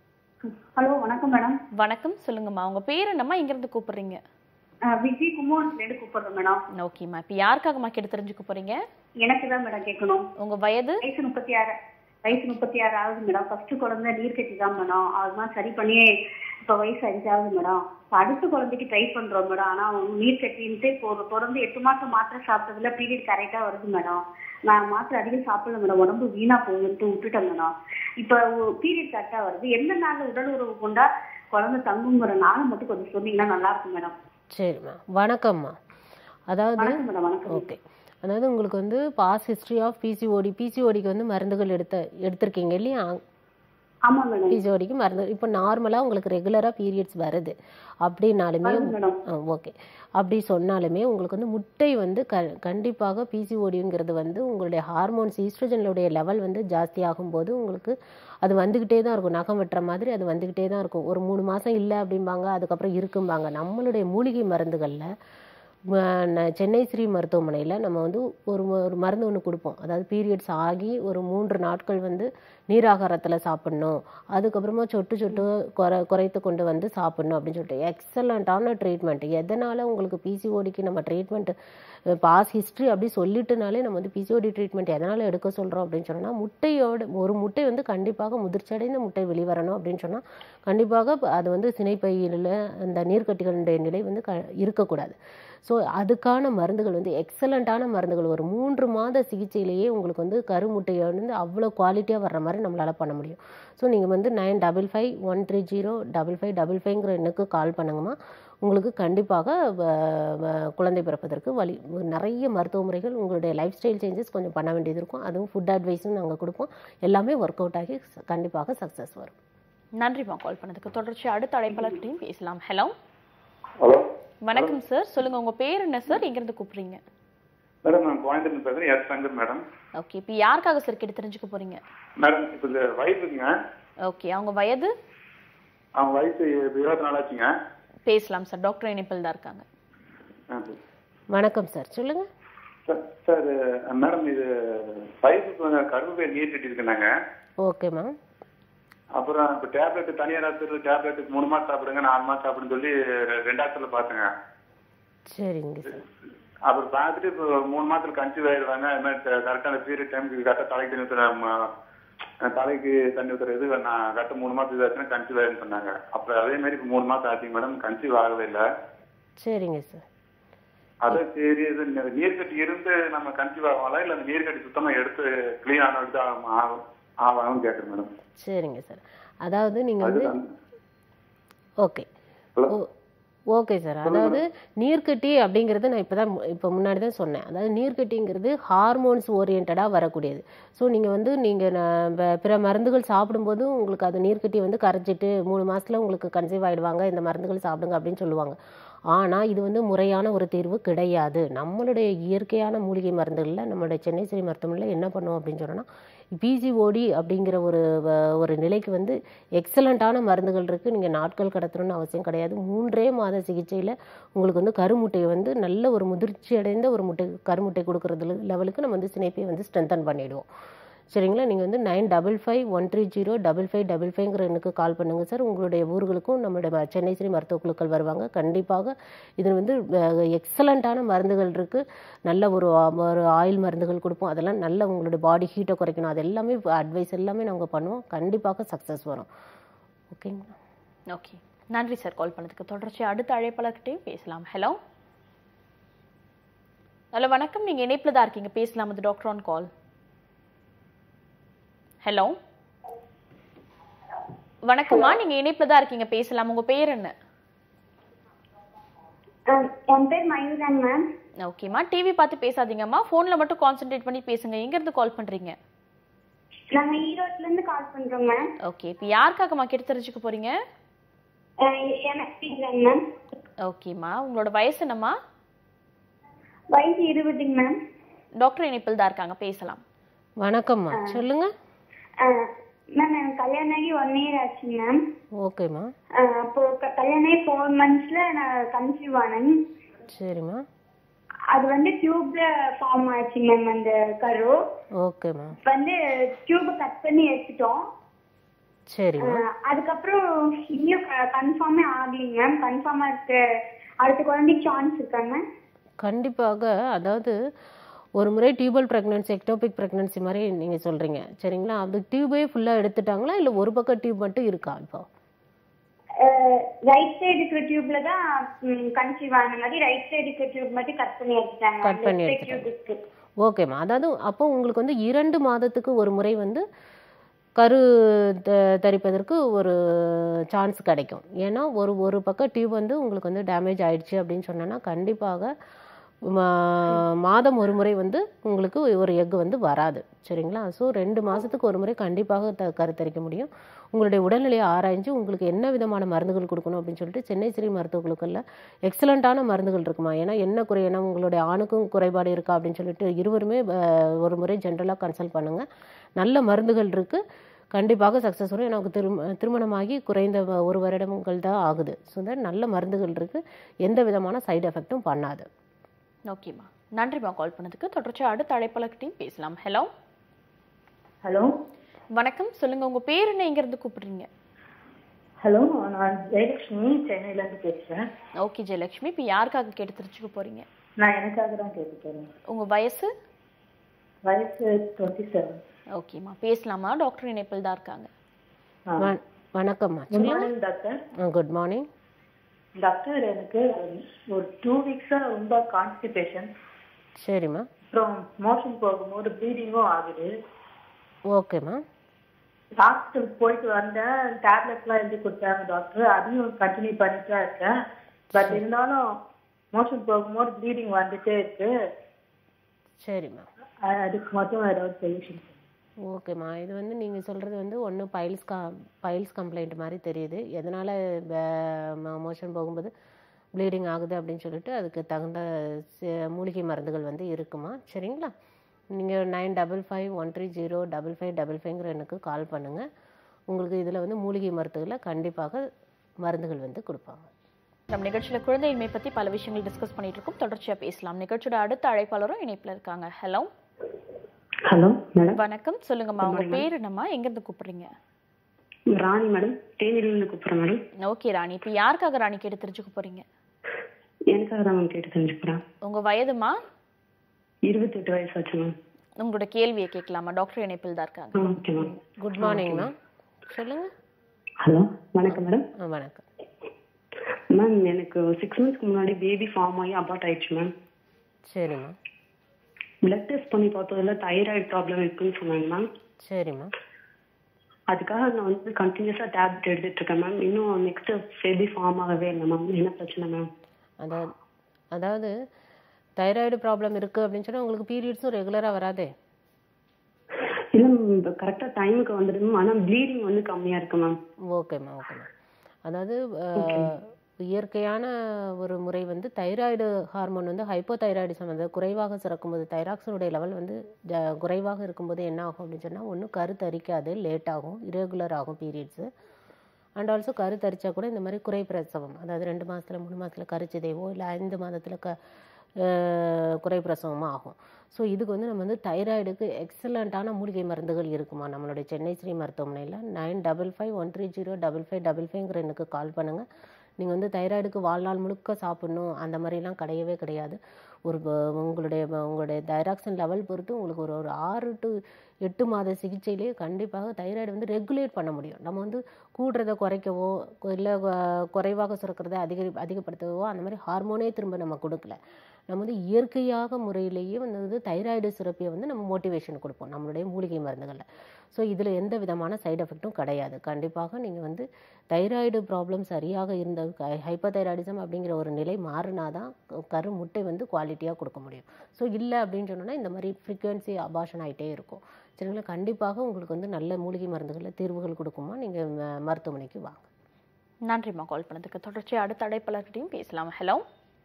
ஹலோ வணக்கம் மேடம் வணக்கம் சொல்லுங்கம்மா உங்க பேர் என்னம்மா இங்க இருந்து கூப்பிடுறீங்க விஜய் குமார்லேருந்து கூப்பிடுறேன் மேடம் ஓகேம்மா இப்போ யாருக்காகம்மா கேட்டு தெரிஞ்சுக்க போறீங்க எனக்கு தான் மேடம் கேட்கணும் உங்க வயது வயசு முப்பத்தி ஆறு வயசு முப்பத்தி ஆறு ஆகுது மேடம் ஃபர்ஸ்ட் குழந்தை நீர் கட்டி தான் மேடம் அதுதான் சரி பண்ணி இப்போ வயசு அஞ்சாவது மேடம் இப்போ அடுத்த குழந்தைக்கு ட்ரை பண்றோம் மேடம் ஆனா அவங்க நீர் கட்டின்ட்டு இப்போ ஒரு பிறந்து எட்டு மாசம் மாத்திரை சாப்பிட்டதுல பீரியட் கரெக்டா வருது மேடம் நான் மாத்திரை அதிகம் சாப்பிடல மேடம் உடம்பு வீணா போகுதுன்ட்டு விட்டுட்டேன் மேடம் இப்போ பீரியட் கரெக்டா வருது எந்த நாள்ல உடல் உறவு கொண்டா குழந்தை தங்குங்கிற நாள் மட்டும் கொஞ்சம் சொன்னீங்கன்னா நல்லா இருக்கும் மேடம் சரிம்மா வணக்கம்மா அதாவது வணக்கம் மேடம் வணக்கம் ஓகே அதாவது உங்களுக்கு வந்து பாஸ் ஹிஸ்ட்ரி ஆஃப் பிசிஓடி பிசிஓடிக்கு வந்து மருந்துகள் எடுத்த எடுத்திருக்கீங்க இல்லையா ஆமா மேடம் பிசிஓடிக்கு மருந்து இப்போ நார்மலாக உங்களுக்கு ரெகுலராக பீரியட்ஸ் வருது அப்படின்னாலுமே வருது மேடம் ஓகே அப்படி சொன்னாலுமே உங்களுக்கு வந்து முட்டை வந்து க கண்டிப்பாக பிசிஓடிங்கிறது வந்து உங்களுடைய ஹார்மோன்ஸ் ஈஸ்ட்ரஜனுடைய லெவல் வந்து ஜாஸ்தி ஆகும்போது உங்களுக்கு அது வந்துக்கிட்டே தான் இருக்கும் நகம் வெட்டுற மாதிரி அது வந்துக்கிட்டே தான் இருக்கும் ஒரு மூணு மாதம் இல்லை அப்படிம்பாங்க அதுக்கப்புறம் இருக்கும்பாங்க நம்மளுடைய மூலிகை மருந்துகளில் ம- ந- சென்னை ஸ்ரீ மருத்துவமனையில் நம்ம வந்து ஒரு ம- ஒரு மருந்து ஒன்று கொடுப்போம் அதாவது பீரியட்ஸ் ஆகி ஒரு மூன்று நாட்கள் வந்து நீராகாரத்தில் சாப்பிடணும் அதுக்கப்புறமா சொட்டு சொட்டு குறை குறைத்து கொண்டு வந்து சாப்பிடணும் அப்படின்னு சொல்லிட்டு எக்ஸலண்ட்டான ட்ரீட்மெண்ட் எதனால் உங்களுக்கு பிசிஓடிக்கு நம்ம ட்ரீட்மெண்ட் பாஸ் ஹிஸ்ட்ரி அப்படி சொல்லிட்டுனாலே நம்ம வந்து பிசிஓடி ட்ரீட்மெண்ட் எதனால் எடுக்க சொல்கிறோம் அப்படின்னு சொன்னால் முட்டையோட ஒரு முட்டை வந்து கண்டிப்பாக முதிர்ச்சியடைந்த முட்டை வெளிவரணும் அப்படின்னு சொன்னால் கண்டிப்பாக அது வந்து சினைப்பையில் அந்த நீர்க்கட்டிகளுடைய நிலை வந்து க இருக்கக்கூடாது ஸோ அதுக்கான மருந்துகள் வந்து எக்ஸலண்ட்டான மருந்துகள் ஒரு மூன்று மாத சிகிச்சையிலேயே உங்களுக்கு வந்து கருமுட்டையை வந்து அவ்வளோ குவாலிட்டியாக வர்ற மாதிரி நம்மளால் பண்ண முடியும் ஸோ நீங்கள் வந்து nine double five one three zero double five double ஃபைவ்ங்கிற எண்ணுக்கு கால் பண்ணுங்கம்மா உங்களுக்கு கண்டிப்பாக வ- வ- குழந்தை பிறப்பதற்கு வழி நிறைய மருத்துவ முறைகள் உங்களுடைய லைஃப் ஸ்டைல் சேஞ்சஸ் கொஞ்சம் பண்ண வேண்டியது இருக்கும் அதுவும் ஃபுட் அட்வைஸும் நாங்கள் கொடுப்போம் எல்லாமே ஒர்க் அவுட் ஆகி கண்டிப்பாக சக்ஸஸ் வரும் நன்றிம்மா கால் பண்ணதுக்கு தொடர்ச்சி அடுத்த அழைப்பாளர்கிட்டையும் பேசலாம் ஹலோ ஹலோ வணக்கம் சார் சொல்லுங்க உங்க பேர் என்ன சார் எங்க இருந்து கூப்பிடுறீங்க மேடம் நான் கோயம்புத்தூர் பேசுறேன் எஸ் சங்கர் மேடம் ஓகே இப்போ யாருக்காக சார் கேட்டு தெரிஞ்சுக்க போறீங்க மேடம் இப்போ இந்த வயசுங்க ஓகே அவங்க வயது அவங்க வயசு இருபத்தி நாலு ஆச்சுங்க பேசலாம் சார் டாக்டர் இணைப்பில் தான் இருக்காங்க ஆ, சரி. வணக்கம் சார் சொல்லுங்கள் சார் சார் மேடம் இது வயசுக்கு வந்து கரும்பு நீர் கட்டி இருக்குனாங்க ஓகேம்மா அப்புறம் இப்போ டேப்லெட் தனியார் ஆஸ்பத்திரி டேப்லெட் மூணு மாசம் சாப்பிடுங்க நாலு மாசம் சாப்பிடுன்னு சொல்லி ரெ- ரெண்டு ஆஸ்பத்திரியில பார்த்தேங்க சரிங்க சார் அப்புறம் பார்த்துட்டு இப்போ மூணு மாசத்துல கன்சீவ் ஆயிடுவாங்க அது மாதிரி கரெக்டான பீரியட் டைமுக்கு கரெக்டாக தலைக்கு தண்ணி ஊற்றுற தலைக்கு தண்ணி ஊற்றுறது நான் கரெக்டாக மூணு மாசம் இதாச்சுன்னா கன்சீவ் ஆயிடுன்னு சொன்னாங்க அப்புறம் அதே மாதிரி இப்போ மூணு மாசம் ஆச்சுங்க மேடம் கன்சீவ் ஆகவே இல்லை சரிங்க சார் அதான் சரி இது ந- நீர்க்கட்டி இருந்து நம்ம கன்சீவ் ஆகலாம் இல்ல அந்த நீர்க்கட்டி சுத்தமா எடுத்து கிளீன் ஆன எடுத்து ஆகும் ஆகும் கேக்குறேன் மேடம் சரிங்க சார் அதாவது நீங்கள் வந்து அதுதான் ஓகே ஓ- ஓகே சார் அதாவது நீர்க்கட்டி அப்படிங்கிறது நான் இப்போ தான் இப்போ முன்னாடி தான் சொன்னேன் அதாவது நீர்க்கட்டிங்கிறது ஹார்மோன்ஸ் ஓரியன்டாக வரக்கூடியது ஸோ நீங்கள் வந்து நீங்கள் பிற மருந்துகள் சாப்பிடும்போது உங்களுக்கு அது நீர்க்கட்டி வந்து கரைச்சிட்டு மூணு மாசத்துல உங்களுக்கு கன்சீவ் ஆயிடுவாங்க இந்த மருந்துகள் சாப்பிடுங்க அப்படின்னு சொல்லுவாங்க ஆனால் இது வந்து முறையான ஒரு தீர்வு கிடையாது நம்மளுடைய இயற்கையான மூலிகை மருந்துகளில் நம்மளுடைய சென்னை ஸ்ரீ மருத்துவமனையில் என்ன பண்ணுவோம் அப்படின்னு சொன்னோன்னா பிசிஓடி அப்படிங்கிற ஒரு வ- ஒரு நிலைக்கு வந்து எக்ஸலண்ட்டான மருந்துகள் இருக்குது நீங்கள் நாட்கள் கடத்தணும்னு அவசியம் கிடையாது மூன்றே மாத சிகிச்சையில் உங்களுக்கு வந்து கருமுட்டையை வந்து நல்ல ஒரு முதிர்ச்சி அடைந்த ஒரு முட்டை கருமுட்டை கொடுக்குறது லெவலுக்கு நம்ம வந்து சினைப்பை வந்து ஸ்ட்ரென்தன் பண்ணிடுவோம் சரிங்களா நீங்கள் வந்து nine double five one three zero double five double ஃபைவ்ங்கிற எண்ணுக்கு கால் பண்ணுங்கள் சார் உங்களுடைய ஊர்களுக்கும் நம்மளுடைய ம- சென்னை ஸ்ரீ மருத்துவ குழுக்கள் வருவாங்க கண்டிப்பாக இது வந்து எக்ஸலண்ட்டான மருந்துகள் இருக்குது நல்ல ஒரு ஆ- ஒரு ஆயில் மருந்துகள் கொடுப்போம் அதெல்லாம் நல்ல உங்களுடைய பாடி ஹீட்டை குறைக்கணும் அது எல்லாமே அட்வைஸ் எல்லாமே நாங்கள் பண்ணுவோம் கண்டிப்பாக சக்ஸஸ் வரும் ஓகேங்களா ஓகே நன்றி சார் கால் பண்ணதுக்கு தொடர்ச்சி அடுத்த அழைப்பாளர்கிட்டையும் பேசலாம் ஹலோ ஹலோ வணக்கம் நீங்க இணைப்புல தான் இருக்கீங்க பேசலாம் அது டாக்டர் ஆன் கால் ஹலோ வணக்கம்மா நீங்க இணைப்புல தான் இருக்கீங்க பேசலாம் உங்க பேர் என்ன என் பேர் மயூராங்க மேம் ஓகேம்மா டிவி பார்த்து பேசாதீங்கம்மா ஃபோன்ல மட்டும் கான்சென்ட்ரேட் பண்ணி பேசுங்க எங்க இருந்து கால் பண்றீங்க நாங்க ஈரோட்ல இருந்து கால் பண்றோம் மேம் ஓகே இப்போ யாருக்காகம்மா கேட்டு தெரிஞ்சுக்க போறீங்க எனக்கு இல்லைங்க மேம் ஓகேம்மா உங்களோட வயசு என்னம்மா வயசு இருபதுங்க மேம் டாக்டர் இணைப்பில் தான் இருக்காங்க பேசலாம் வணக்கம்மா சொல்லுங்கள் மேம் எனக்கு கல்யாணம் ஆகி ஒன் இயர் ஆச்சுங்க மேம் ஓகேம்மா அப்போ க- கல்யாணம் ஆகி ஃபோர் மந்த்ஸ்ல நான் கன்சீவ் ஆனேன் சரிம்மா அது வந்து டியூப்ல ஃபார்ம் ஆச்சு மேம் அந்த கரு ஓகேம்மா வந்து டியூபை கட் பண்ணி எடுத்துட்டோம் சரிம்மா அஹ் அதுக்கப்புறம் இன்னும் கன்ஃபார்மே ஆகலைங்க மேம் கன்ஃபார்மா இருக்கு அடுத்த குழந்தைக்கு சான்ஸ் இருக்காங்க கண்டிப்பாக அதாவது ஒரு முறை டியூபல் ப்ரெக்னன்சி எக்டோபிக் ப்ரெக்னன்சி மாதிரி நீங்கள் சொல்கிறீங்க சரிங்களா அது டியூபே ஃபுல்லாக எடுத்துட்டாங்களா இல்லை ஒரு பக்கம் டியூப் மட்டும் இருக்கா இப்போ ரைட் சைடு இருக்கிற டியூப்ல தான் கன்சீவ் ஆன மாதிரி ரைட் சைடு இருக்கிற டியூப் மட்டும் கட் பண்ணி எடுத்துட்டாங்க Cut பண்ணி left side எடுத்துட்டாங்க. tube இருக்கு ஓகேம்மா அதாவது அப்போ உங்களுக்கு வந்து இரண்டு மாதத்துக்கு ஒரு முறை வந்து கரு த- தரிப்பதற்கு ஒரு சான்ஸ் கிடைக்கும் ஏன்னா ஒரு ஒரு பக்கம் டியூப் வந்து உங்களுக்கு வந்து டேமேஜ் ஆயிடுச்சு அப்படின்னு சொன்னோன்னா கண்டிப்பாக மா- மாதம் ஒரு முறை வந்து உங்களுக்கு ஒரு எக் வந்து வராது சரிங்களா ஸோ ரெண்டு மாதத்துக்கு ஒரு முறை கண்டிப்பாக த கருத்தரிக்க முடியும் உங்களுடைய உடல்நிலையை ஆராய்ஞ்சு உங்களுக்கு என்ன விதமான மருந்துகள் கொடுக்கணும் அப்படின்னு சொல்லிட்டு சென்னை ஸ்ரீ மருத்துவ குழுக்களில் எக்ஸலண்ட்டான மருந்துகள் இருக்குமா ஏன்னா என்ன குறை ஏன்னா உங்களுடைய ஆணுக்கும் குறைபாடு இருக்கா அப்படின்னு சொல்லிட்டு இருவருமே அஹ், ஒரு முறை ஜென்ரலாக கன்சல்ட் பண்ணுங்கள் நல்ல மருந்துகள் இருக்குது கண்டிப்பாக சக்ஸஸ் வரும் எனக்கு திரும் திருமணமாகி குறைந்த வ- ஒரு வருடங்கள் தான் ஆகுது ஸோ நல்ல மருந்துகள் இருக்குது எந்த விதமான சைடு எஃபெக்ட்டும் பண்ணாது ஓகேம்மா நன்றிம்மா கால் பண்ணதுக்கு தொடர்ச்சி அடுத்த அழைப்பாளர்கிட்டையும் பேசலாம் ஹலோ ஹலோ வணக்கம் சொல்லுங்க உங்க பேர் என்ன எங்க இருந்து கூப்பிடுறீங்க ஹலோ நான் ஜெயலட்சுமி சென்னையிலேருந்து பேசுகிறேன் ஓகே ஜெயலட்சுமி இப்போ யாருக்காக கேட்டு தெரிஞ்சுக்க போறீங்க நான் எனக்காக தான் கேட்டுக்கிறேன் உங்க வயசு வயசு டுவெண்ட்டி செவன் ஓகேம்மா பேசலாமா டாக்டர் இணைப்பில் தான் இருக்காங்க வ- வணக்கம்மா குட் சொல்லுங்க morning doctor good morning doctor எனக்கு ஒரு டூ வீக்ஸாக ரொம்ப கான்ஸ்டிபேஷன் சரிம்மா அப்புறம் மோஷன் போகும்போது ப்ளீடிங்கும் ஆகுது ஓகேம்மா ஹாஸ்பிட்டல் போயிட்டு வந்தேன் டேப்லெட்லாம் எழுதி கொடுத்தாங்க டாக்டர் அதையும் கண்டினியூ பண்ணிட்டு தான் இருக்கேன் பட் இருந்தாலும் மோஷன் போகும்போது ப்ளீடிங் வந்துட்டே இருக்கு சரிம்மா அ- அதுக்கு மட்டும் ஏதாவது சொல்யூஷன் ஓகேம்மா இது வந்து நீங்கள் சொல்கிறது வந்து ஒன்று பைல்ஸ் கா பைல்ஸ் கம்ப்ளைண்ட் மாதிரி தெரியுது எதனால் மோஷன் போகும்போது ப்ளீடிங் ஆகுது அப்படின்னு சொல்லிட்டு அதுக்கு தகுந்த சி- மூலிகை மருந்துகள் வந்து இருக்குமா சரிங்களா நீங்கள் nine double five one three zero double five double ஃபைவ்ங்கிற எனக்கு கால் பண்ணுங்கள் உங்களுக்கு இதில் வந்து மூலிகை மருத்துவத்தில் கண்டிப்பாக மருந்துகள் வந்து கொடுப்பாங்க நம்ம நிகழ்ச்சியில குழந்தையின்மை பத்தி பல விஷயங்கள் டிஸ்கஸ் பண்ணிட்டு இருக்கோம் தொடர்ச்சியா பேசலாம் நிகழ்ச்சியோட அடுத்த அழைப்பாளரும் இணைப்புல இருக்காங்க ஹலோ ஹலோ மேடம் வணக்கம் சொல்லுங்கம்மா உங்க பேர் என்னம்மா எங்க இருந்து கூப்பிடுறீங்க ராணி மேடம் தேனியிலிருந்து கூப்பிட்றேன் மேடம் ஓகே ராணி இப்போ யாருக்காக ராணி கேட்டு தெரிஞ்சுக்க போறீங்க எனக்காக தான் மேம் கேட்டு தெரிஞ்சுக்கிறேன் உங்க வயதுமா இருபத்தெட்டு வயசு ஆச்சு மேம் உங்களோட கேள்வியை கேட்கலாமா டாக்டர் இணைப்பில் தான் இருக்காங்க okay ma'am good morning ma'am சொல்லுங்கள் ஹலோ வணக்கம் மேடம் ஆ வணக்கம் மேம் எனக்கு சிக்ஸ் மந்த்ஸ்க்கு முன்னாடி பேபி ஃபார்ம் ஆகி அபார்ட் ஆயிடுச்சு மேம் சரிம்மா பிளட் டெஸ்ட் பண்ணி பார்த்ததுல தைராய்டு ப்ராப்ளம் இருக்குன்னு சொன்னாங்க மேம் சரிம்மா அதுக்காக நான் வந்து கண்டினியூஸா டேப்லெட் எடுத்துட்டு இருக்கேன் மேம் இன்னும் நெக்ஸ்ட் பேபி ஃபார்ம் ஆகவே இல்லை மேம் என்ன பிரச்சனை மேம் அதாவது அதாவது தைராய்டு ப்ராப்ளம் இருக்குது அப்படின்னு சொன்னால் உங்களுக்கு பீரியட்ஸும் ரெகுலராக வராதே இல்ல மேம் கரெக்டா டைமுக்கு வந்துடுது மேம் ஆனா ப்ளீடிங் வந்து கம்மியா இருக்கு மேம் ஓகேம்மா ஓகேம்மா அதாவது அஹ், இயற்கையான ஒரு முறை வந்து தைராய்டு ஹார்மோன் வந்து ஹைப்போதைராய்டிசம் வந்து குறைவாக சுரக்கும்போது தைராக்சினுடைய லெவல் வந்து ஜ- குறைவாக இருக்கும்போது என்ன ஆகும் அப்படின்னு சொன்னால் ஒன்றும் கருத்தரிக்காது லேட் ஆகும் irregular ஆகும் பீரியட்ஸு அண்ட் ஆல்சோ கருத்தரிச்சா கூட இந்த மாதிரி குறை பிரசவம் அதாவது ரெண்டு மாதத்தில் மூணு மாதத்தில் கருச்சிதைவோ இல்லை ஐந்து மாதத்தில் க அஹ், குறை பிரசவமோ ஆகும் ஸோ இதுக்கு வந்து நம்ம வந்து தைராய்டுக்கு எக்ஸலண்ட்டான மூலிகை மருந்துகள் இருக்குமா நம்மளுடைய சென்னை ஸ்ரீ மருத்துவமனையில் nine double five one three zero double five double ஃபைவ்ங்கிற எனக்கு கால் பண்ணுங்கள் நீங்கள் வந்து தைராய்டுக்கு வாழ்நாள் முழுக்க சாப்பிடணும் அந்த மாதிரிலாம் கிடையவே கிடையாது ஒரு ப- உங்களுடைய ப- உங்களுடைய தைராக்சின் லெவல் பொறுத்து உங்களுக்கு ஒரு ஒரு ஆறு டு எட்டு மாத சிகிச்சையிலேயே கண்டிப்பாக தைராய்டு வந்து ரெகுலேட் பண்ண முடியும் நம்ம வந்து கூடுறதை குறைக்கவோ இல்லை குறைவாக சுரக்கிறத அதிக அதிகப்படுத்தவோ அந்த மாதிரி ஹார்மோனே திரும்ப நம்ம கொடுக்கல நம்ம வந்து இயற்கையாக முறையிலேயே வந்து வந்து தைராய்டு சுரப்பியை வந்து நம்ம மோட்டிவேஷன் கொடுப்போம் நம்மளுடைய மூலிகை மருந்துகளில் ஸோ இதில் எந்த விதமான சைடு எஃபெக்ட்டும் கிடையாது கண்டிப்பாக நீங்கள் வந்து தைராய்டு ப்ராப்ளம் சரியாக இருந்த ஹைப்போதைராய்டிசம் அப்படிங்கிற ஒரு நிலை மாறினா தான் கரு முட்டை வந்து குவாலிட்டியாக கொடுக்க முடியும் ஸோ இல்லை அப்படின்னு சொன்னோன்னா இந்த மாதிரி ஃப்ரீக்வன்சி அபாஷன் ஆகிட்டே இருக்கும் சரிங்களா கண்டிப்பாக உங்களுக்கு வந்து நல்ல மூலிகை மருந்துகளில் தீர்வுகள் கொடுக்குமா நீங்கள் மருத்துவமனைக்கு வாங்க நன்றிம்மா கால் பண்ணதுக்கு தொடர்ச்சி அடுத்த அடைப்பாளர்கிட்டையும் பேசலாம் ஹலோ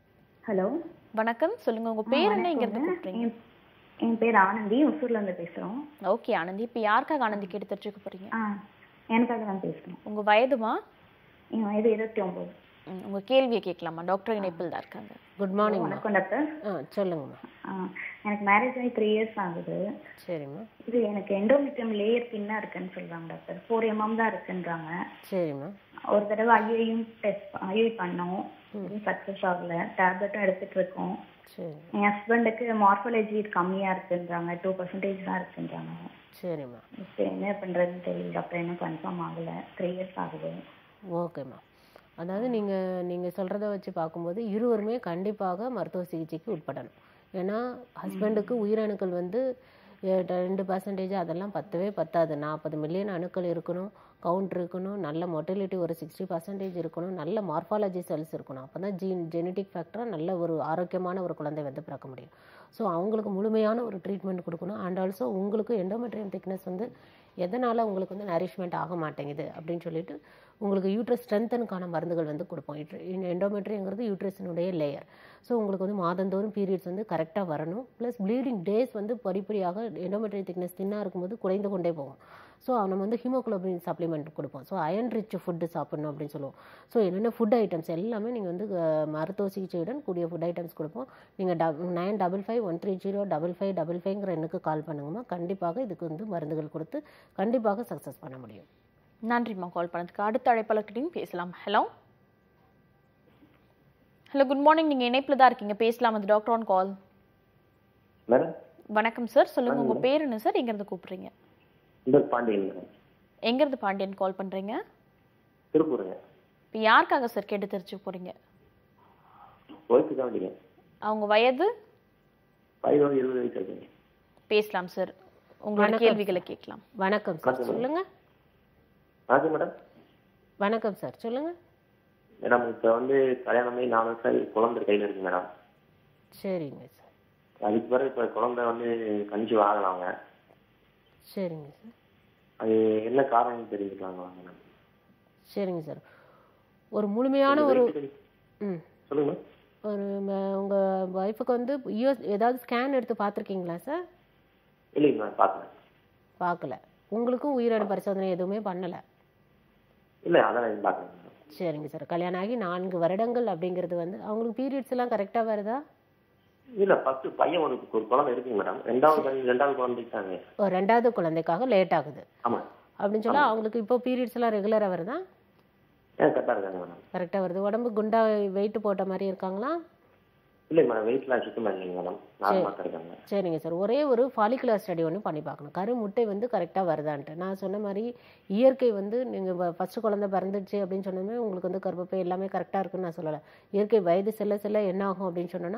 ஹலோ வணக்கம் சொல்லுங்க உங்க பேர் என்ன இங்க இருந்து கூப்பிடுறீங்க என் என் பேர் ஆனந்தி ஒசூர்ல இருந்து பேசுறோம் ஓகே ஆனந்தி இப்போ யாருக்காக ஆனந்தி கேட்டு தெரிஞ்சுக்க போறீங்க ஆ எனக்காக தான் பேசுறோம் உங்க வயதுமா என் வயது இருபத்தி ஒன்பது ம், உங்க கேள்வியை கேட்கலாமா டாக்டர் இணைப்பில் தான் இருக்காங்க குட் மார்னிங் வணக்கம் டாக்டர் ஆ சொல்லுங்கம்மா ஆ, எனக்கு மேரேஜ் ஆகி த்ரீ இயர்ஸ் ஆகுது சரிம்மா இது எனக்கு எண்டோமெட்ரியம் லேயர் பின்னா இருக்குன்னு சொல்றாங்க டாக்டர் ஃபோர் எம்எம் தான் இருக்குன்றாங்க சரிம்மா ஒரு தடவை ஐஏயும் டெஸ்ட் ஐஏ பண்ணோம் சக்ஸஸ் ஆகல டேப்லெட்டும் எடுத்துட்டு இருக்கோம் சரி என் ஹஸ்பண்டுக்கு மார்ஃபாலஜி கம்மியா இருக்குன்றாங்க டூ பர்சன்டேஜ் தான் இருக்குன்றாங்க சரிம்மா இப்போ என்ன பண்றதுன்னு தெரியல டாக்டர் இன்னும் கன்ஃபார்ம் ஆகல த்ரீ இயர்ஸ் ஆகுது ஓகேம்மா அதாவது நீங்கள் நீங்கள் சொல்கிறத வச்சு பார்க்கும்போது இருவருமே கண்டிப்பாக மருத்துவ சிகிச்சைக்கு உட்படணும் ஏன்னா ஹஸ்பண்டுக்கு உயிரணுக்கள் வந்து எ- ரெண்டு பர்சன்டேஜ் அதெல்லாம் பத்தவே பத்தாது நாற்பது மில்லியன் அணுக்கள் இருக்கணும் கவுண்ட் இருக்கணும் நல்ல மொட்டிலிட்டி ஒரு சிக்ஸ்டி பர்சன்டேஜ் இருக்கணும் நல்ல மார்ஃபாலஜி செல்ஸ் இருக்கணும் அப்போ தான் ஜீன் ஜெனட்டிக் ஃபேக்டராக நல்ல ஒரு ஆரோக்கியமான ஒரு குழந்தை வந்து பிறக்க முடியும் ஸோ அவங்களுக்கு முழுமையான ஒரு ட்ரீட்மெண்ட் கொடுக்கணும் அண்ட் ஆல்சோ உங்களுக்கு எண்டோமெட்ரியம் திக்னஸ் வந்து எதனால் உங்களுக்கு வந்து நரிஷ்மெண்ட் ஆக மாட்டேங்குது அப்படின்னு சொல்லிட்டு உங்களுக்கு யூட்ரஸ் ஸ்ட்ரென்த்தனுக்கான மருந்துகள் வந்து கொடுப்போம் எண்டோமெட்ரிங்கிறது யூட்ரஸினுடைய லேயர் ஸோ உங்களுக்கு வந்து மாதந்தோறும் பீரியட்ஸ் வந்து கரெக்டாக வரணும் ப்ளஸ் ப்ளீடிங் டேஸ் வந்து படிப்படியாக எண்டோமெட்ரி திக்னஸ் தின்னாக இருக்கும்போது குறைந்து கொண்டே போகும் ஸோ நம்ம வந்து ஹீமோகுளோபின் சப்ளிமெண்ட் கொடுப்போம் ஸோ அயன் ரிச் ஃபுட்டு சாப்பிடணும் அப்படின்னு சொல்லுவோம் ஸோ என்னென்ன ஃபுட் ஐட்டம்ஸ் எல்லாமே நீங்கள் வந்து அஹ், மருத்துவ சிகிச்சையுடன் கூடிய ஃபுட் ஐட்டம்ஸ் கொடுப்போம் நீங்கள் டப் nine double five one three zero double five double ஃபைவ்ங்கிற எண்ணுக்கு கால் பண்ணுங்கம்மா கண்டிப்பாக இதுக்கு வந்து மருந்துகள் கொடுத்து கண்டிப்பாக சக்ஸஸ் பண்ண முடியும் நன்றிம்மா கால் பண்ணதுக்கு அடுத்த அழைப்பாளர்கிட்டையும் பேசலாம் ஹலோ ஹலோ குட் மார்னிங் நீங்க இணைப்புல தான் இருக்கீங்க பேசலாம் அது டாக்டர் ஆன் கால் மேடம் வணக்கம் சார் சொல்லுங்க உங்க பேர் என்ன சார் எங்க இருந்து கூப்பிடுறீங்க இந்த பாண்டியன் மேடம் எங்க இருந்து பாண்டியன் கால் பண்றீங்க திருப்பூருங்க இப்போ யாருக்காக சார் கேட்டு தெரிஞ்சுக்க போறீங்க ஒய்ஃபு தான் வந்தீங்க அவங்க வயது வயது வந்து இருபது வயசு இருக்குங்க பேசலாம் சார் உங்களோட வணக்கம். கேள்விகளை கேட்கலாம் வணக்கம் சார் வணக்கம். சொல்லுங்க வணக்கம் மேடம் வணக்கம் சார் சொல்லுங்க மேடம் இப்போ வந்து கல்யாணமே நாலு வருஷம் ஆகி குழந்தை கையில் இருக்கு மேடம் சரிங்க சார் அதுக்கு பிறகு இப்போ குழந்தை வந்து கன்சீவ் ஆகலாங்க சரிங்க சார் அது என்ன காரணம் தெரிஞ்சுக்கலாங்க மேடம் சரிங்க சார் ஒரு முழுமையான ஒரு ம் சொல்லுங்க ஒரு ம- உங்க ஒய்ஃபுக்கு வந்து யூஎஸ் ஏதாவது ஸ்கேன் எடுத்து பார்த்துருக்கீங்களா சார் இல்லைங்க மேடம் பார்த்தேன் பார்க்கல உங்களுக்கும் உயிரணு பரிசோதனை எதுவுமே பண்ணலை இல்லை அதெல்லாம் எதுவும் பார்க்கல மேடம் சரிங்க சார் கல்யாணம் ஆகி நான்கு வருடங்கள் அப்படிங்கிறது வந்து அவங்களுக்கு பீரியட்ஸ் எல்லாம் கரெக்டாக வருதா இல்லை ஃபர்ஸ்ட் பையன் ஒரு ஒரு குழந்தை இருக்குங்க மேடம் ரெண்டாவது குழந்தை- ரெண்டாவது குழந்தைக்கு தாங்க ஒரு ரெண்டாவது குழந்தைக்காக லேட் ஆகுது ஆமாம் அப்படின்னு சொல்லி அவங்களுக்கு இப்போ பீரியட்ஸ் எல்லாம் ரெகுலராக வருதா ஏன் கரெக்டாக இருக்காங்க மேடம் கரெக்டாக வருது உடம்பு குண்டா வெயிட் போட்ட மாதிரி இருக்காங்களா இல்லைங்க மேடம் வெயிட்லாம் சுத்தமாக இல்லைங்க மேடம் நார்மலாக தான் இருக்காங்க சரிங்க சார் ஒரே ஒரு ஃபாலிகுலர் ஸ்டடி ஒன்று பண்ணி பார்க்கணும் கரு முட்டை வந்து கரெக்டாக வருதான்ட்டு நான் சொன்ன மாதிரி இயற்கை வந்து நீங்கள் ஃபஸ்ட்டு குழந்தை பிறந்துச்சு அப்படின்னு சொன்னோமே உங்களுக்கு வந்து கர்ப்பப்பை எல்லாமே கரெக்டாக இருக்குன்னு நான் சொல்லலை இயற்கை வயது செல்ல செல்ல என்ன ஆகும் அப்படின்னு சொன்னோன்னா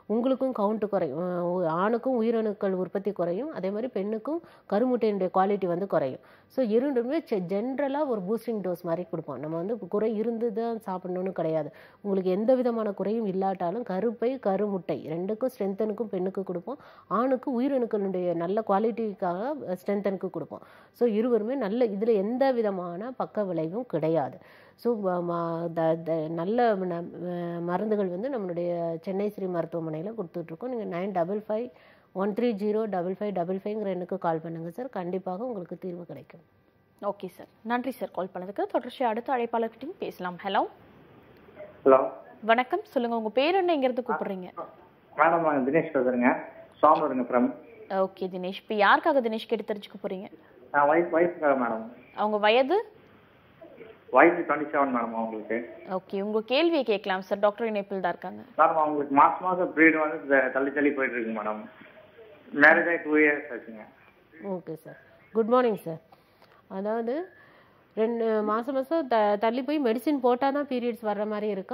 உங்களுக்கும் கவுண்ட் குறையும் அஹ் உ- ஆணுக்கும் உயிரணுக்கள் உற்பத்தி குறையும் அதே மாதிரி பெண்ணுக்கும் கருமுட்டையினுடைய குவாலிட்டி வந்து குறையும் ஸோ இரண்டுமே ஜென்ரலாக ஒரு பூஸ்டிங் டோஸ் மாதிரி கொடுப்போம் நம்ம வந்து குறை இருந்து தான் சாப்பிடணும்னு கிடையாது உங்களுக்கு எந்த விதமான குறையும் இல்லாட்டாலும் கருப்பை கருமுட்டை ரெண்டுக்கும் ஸ்ட்ரென்த்தனுக்கும் பெண்ணுக்கு கொடுப்போம் ஆணுக்கு உயிரணுக்களுடைய நல்ல குவாலிட்டிக்காக ஸ்ட்ரென்த்தனுக்கு கொடுப்போம் ஸோ இருவருமே நல்ல இதில் எந்த விதமான பக்க விளைவும் கிடையாது ஸோ நல்ல ந- அஹ் மருந்துகள் வந்து நம்மளுடைய சென்னை ஸ்ரீ மருத்துவமனையில் கொடுத்துட்ருக்கோம் நீங்கள் nine double five one three zero double five double ஃபைவ்ங்கிற எண்ணுக்கு கால் பண்ணுங்கள் சார் கண்டிப்பாக உங்களுக்கு தீர்வு கிடைக்கும் ஓகே சார் நன்றி சார் கால் பண்ணதுக்கு தொடர்ச்சி அடுத்த அழைப்பாளர்கிட்டையும் பேசலாம் ஹலோ ஹலோ வணக்கம் சொல்லுங்க உங்க பேர் என்ன இருந்து கூப்பிடுறீங்க மேடம் நான் தினேஷ் பேசுறேங்க சோமருங்க ஃப்ரம் ஓகே தினேஷ் இப்போ யாருக்காக தினேஷ் கேட்டு தெரிஞ்சுக்க போறீங்க நான் ஒய்ஃப் ஒய்ஃப்க்காக மேடம் அவங்க வயது வயசு டுவெண்ட்டி செவன் மேடம் அவங்களுக்கு ஓகே உங்க கேள்வியை கேட்கலாம் சார் டாக்டர் இணைப்பில் தான் இருக்காங்க மேடம் அவங்களுக்கு மாசம் மாசம் ப்ரீடு வந்து த- தள்ளி தள்ளி போயிட்டு இருக்கு மேடம் மேரேஜ் ஆகி டூ இயர்ஸ் ஆச்சுங்க okay sir good morning sir அதாவது ரெண்டு மாதம் மாதம் த தள்ளி போய் மெடிசின் போட்டால் தான் பீரியட்ஸ் வர்ற மாதிரி இருக்கா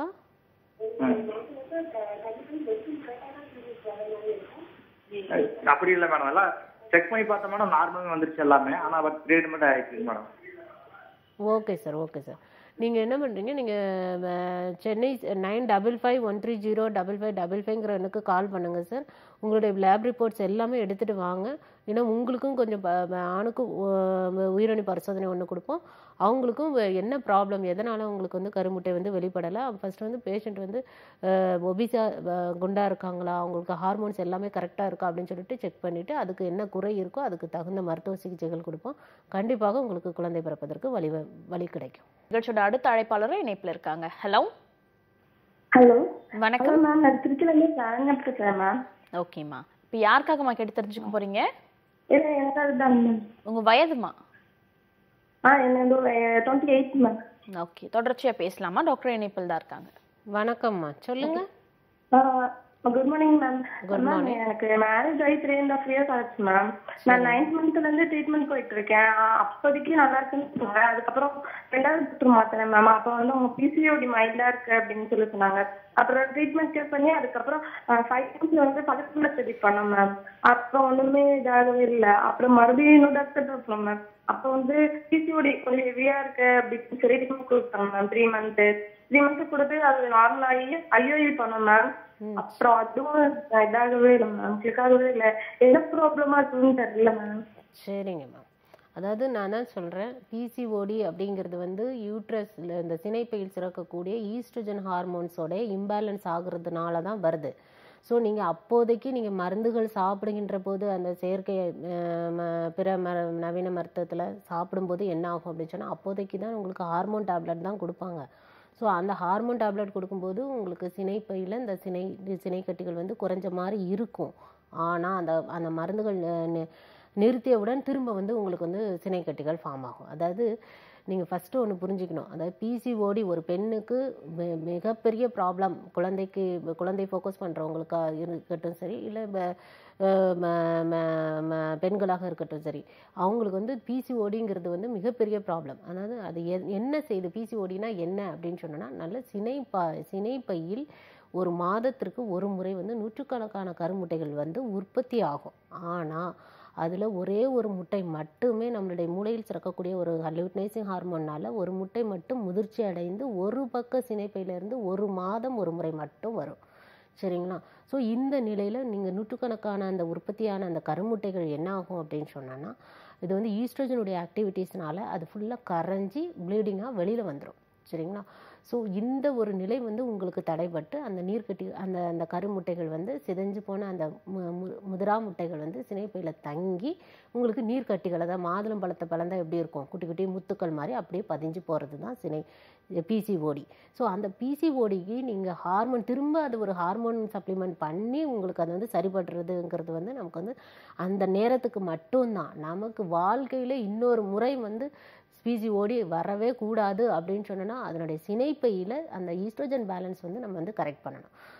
அப்படி இல்லை மேடம் எல்லாம் செக் பண்ணி பார்த்தா மேடம் நார்மல் வந்துருச்சு எல்லாமே ஆனால் பட் ப்ரீடு மட்டும் ஆயிடுச்சு madam okay sir okay sir நீங்கள் என்ன பண்ணுறீங்க நீங்கள் Chennai nine double five one three zero double five double ஃபைவ்ங்கிற எண்ணுக்கு கால் பண்ணுங்கள் சார் உங்களுடைய லேப் ரிப்போர்ட்ஸ் எல்லாமே எடுத்துகிட்டு வாங்க ஏன்னா உங்களுக்கும் கொஞ்சம் ப- ப- ஆணுக்கும் உ- உயிரணு பரிசோதனை ஒன்று கொடுப்போம் அவங்களுக்கும் வே- என்ன ப்ராப்ளம் எதனால் உங்களுக்கு வந்து கருமுட்டை வந்து வெளிப்படலை ஃபர்ஸ்ட் வந்து பேஷண்ட் வந்து ஒபிசா குண்டாக இருக்காங்களா அவங்களுக்கு ஹார்மோன்ஸ் எல்லாமே கரெக்டாக இருக்கா அப்படின்னு சொல்லிட்டு செக் பண்ணிவிட்டு அதுக்கு என்ன குறை இருக்கோ அதுக்கு தகுந்த மருத்துவ சிகிச்சைகள் கொடுப்போம் கண்டிப்பாக உங்களுக்கு குழந்தை பிறப்பதற்கு வழி வ- வழி கிடைக்கும் நிகழ்ச்சியோட அடுத்த அழைப்பாளரும் இணைப்பில் இருக்காங்க ஹலோ ஹலோ வணக்கம் மேம் நான் திருச்சிலேருந்து சரண்யா பேசுகிறேன் மேம் ஓகேம்மா இப்போ யாருக்காகம்மா கேட்டு தெரிஞ்சுக்க போறீங்க இல்லை எனக்கு தான் மேம் உங்க வயதுமா ஆ என்னோட டுவெண்ட்டி எயிட் மேம் ஓகே தொடர்ச்சியா பேசலாமா டாக்டர் இணைப்பில் தான் இருக்காங்க வணக்கம்மா சொல்லுங்க good morning ma'am Good ma'am morning. எனக்கு மேரேஜ் ஆகி த்ரீ அண்ட் ஆஃப் இயர்ஸ் ஆச்சு மேம் நான் நைன்த் மந்த்லேருந்து ட்ரீட்மெண்ட் போயிட்டு இருக்கேன் ஆ, அப்போதைக்கு நல்லா இருக்குன்னு சொன்னாங்க அதுக்கப்புறம் ரெண்டாவது டாக்டர் மாத்தினேன் மேம் அப்போ வந்து அவங்க பிசிஓடி மைல்டாக இருக்கு அப்படின்னு சொல்லி சொன்னாங்க அப்புறம் ட்ரீட்மெண்ட் கேர் பண்ணி அதுக்கப்புறம் ஃபைவ் மந்த்ஸ் வந்து பக்கத்துல ஸ்டடி பண்ணோம் மேம் அப்புறம் ஒன்றுமே இதாகவே இல்லை அப்புறம் மறுபடியும் இன்னொரு டாக்டர் போனோம் மேம் அப்போ வந்து பிசிஓடி கொஞ்சம் ஹெவியா இருக்கு அப்படின்னு சொல்லி ட்ரீட்மெண்ட் கொடுத்தாங்க ma'am three month three months கொடுத்து அது நார்மல் ஆகி ஐஓஇ பண்ணோம் மேம் அப்புறம் அதுவும் இதாகவே இல்லை மேம் கிளிக் ஆகவே இல்லை என்ன ப்ராப்ளமா இருக்குன்னு தெரியல மேம் சரிங்க மேம் அதாவது நான் தான் சொல்கிறேன் பிசிஓடி அப்படிங்கிறது வந்து யூட்ரஸில் இந்த சினைப்பையில் சுரக்கக்கூடிய ஈஸ்ட்ரஜன் ஹார்மோன்ஸோட இம்பேலன்ஸ் ஆகுறதுனால தான் வருது ஸோ நீங்கள் அப்போதைக்கு நீங்கள் மருந்துகள் சாப்பிடுகின்ற போது அந்த செயற்கை அஹ், ம- பிற ம நவீன மருத்துவத்தில் சாப்பிடும்போது என்ன ஆகும் அப்படின்னு சொன்னால் அப்போதைக்கு தான் உங்களுக்கு ஹார்மோன் டேப்லெட் தான் கொடுப்பாங்க ஸோ அந்த ஹார்மோன் டேப்லெட் கொடுக்கும்போது உங்களுக்கு சினைப்பையில் இந்த சினை சினை கட்டிகள் வந்து குறைஞ்ச மாதிரி இருக்கும் ஆனால் அந்த அந்த மருந்துகள் நி- நி- நிறுத்தியவுடன் திரும்ப வந்து உங்களுக்கு வந்து சினை கட்டிகள் ஃபார்ம் ஆகும் அதாவது நீங்கள் ஃபஸ்ட்டு ஒன்று புரிஞ்சுக்கணும் அதாவது பிசிஓடி ஒரு பெண்ணுக்கு மி- மிகப்பெரிய ப்ராப்ளம் குழந்தைக்கு குழந்தை ஃபோக்கஸ் பண்ணுறவங்களுக்கா இருக்கட்டும் சரி இல்லை பெண்களாக இருக்கட்டும் சரி அவங்களுக்கு வந்து பிசிஓடிங்கிறது வந்து மிகப்பெரிய ப்ராப்ளம் அதாவது அது எ- என்ன செய்யுது பிசிஓடினா என்ன அப்படின்னு சொன்னோன்னா நல்ல சினைப்பா சினைப்பையில் ஒரு மாதத்திற்கு ஒரு முறை வந்து நூற்றுக்கணக்கான கருமுட்டைகள் வந்து உற்பத்தி ஆகும் ஆனால் அதில் ஒரே ஒரு முட்டை மட்டுமே நம்மளுடைய மூளையில் சுரக்கக்கூடிய ஒரு லியூட்னைசிங் ஹார்மோன்னால ஒரு முட்டை மட்டும் முதிர்ச்சி அடைந்து ஒரு பக்க சினைப்பையிலேருந்து ஒரு மாதம் ஒரு முறை மட்டும் வரும் சரிங்களா ஸோ இந்த நிலையில் நீங்கள் நூற்றுக்கணக்கான அந்த உற்பத்தியான அந்த கருமுட்டைகள் என்ன ஆகும் அப்படின்னு சொன்னோன்னா இது வந்து ஈஸ்ட்ரோஜனுடைய ஆக்டிவிட்டீஸ்னால அது ஃபுல்லாக கரைஞ்சி ப்ளீடிங்காக வெளியில் வந்துடும் சரிங்களா ஸோ இந்த ஒரு நிலை வந்து உங்களுக்கு தடைபட்டு அந்த நீர்க்கட்டி அந்த அந்த கருமுட்டைகள் வந்து சிதைஞ்சு போன அந்த மு- மு- முதிரா முட்டைகள் வந்து சினைப்பையில் தங்கி உங்களுக்கு நீர்க்கட்டிகள் அதாவது மாதுளம் பழத்தை பழந்தா எப்படி இருக்கும் குட்டி குட்டி முத்துக்கள் மாதிரி அப்படியே பதிஞ்சு போகிறது தான் சினை பிசிஓடி ஸோ அந்த பிசிஓடிக்கு நீங்கள் ஹார்மோன் திரும்ப அது ஒரு ஹார்மோன் சப்ளிமெண்ட் பண்ணி உங்களுக்கு அது வந்து சரிபடுறதுங்கிறது வந்து நமக்கு வந்து அந்த நேரத்துக்கு மட்டும்தான் நமக்கு வாழ்க்கையில் இன்னொரு முறை வந்து பிசிஓடி வரவே கூடாது அப்படின்னு சொன்னோன்னா அதனுடைய சினைப்பையில் அந்த ஈஸ்ட்ரோஜன் பேலன்ஸ் வந்து நம்ம வந்து கரெக்ட் பண்ணணும்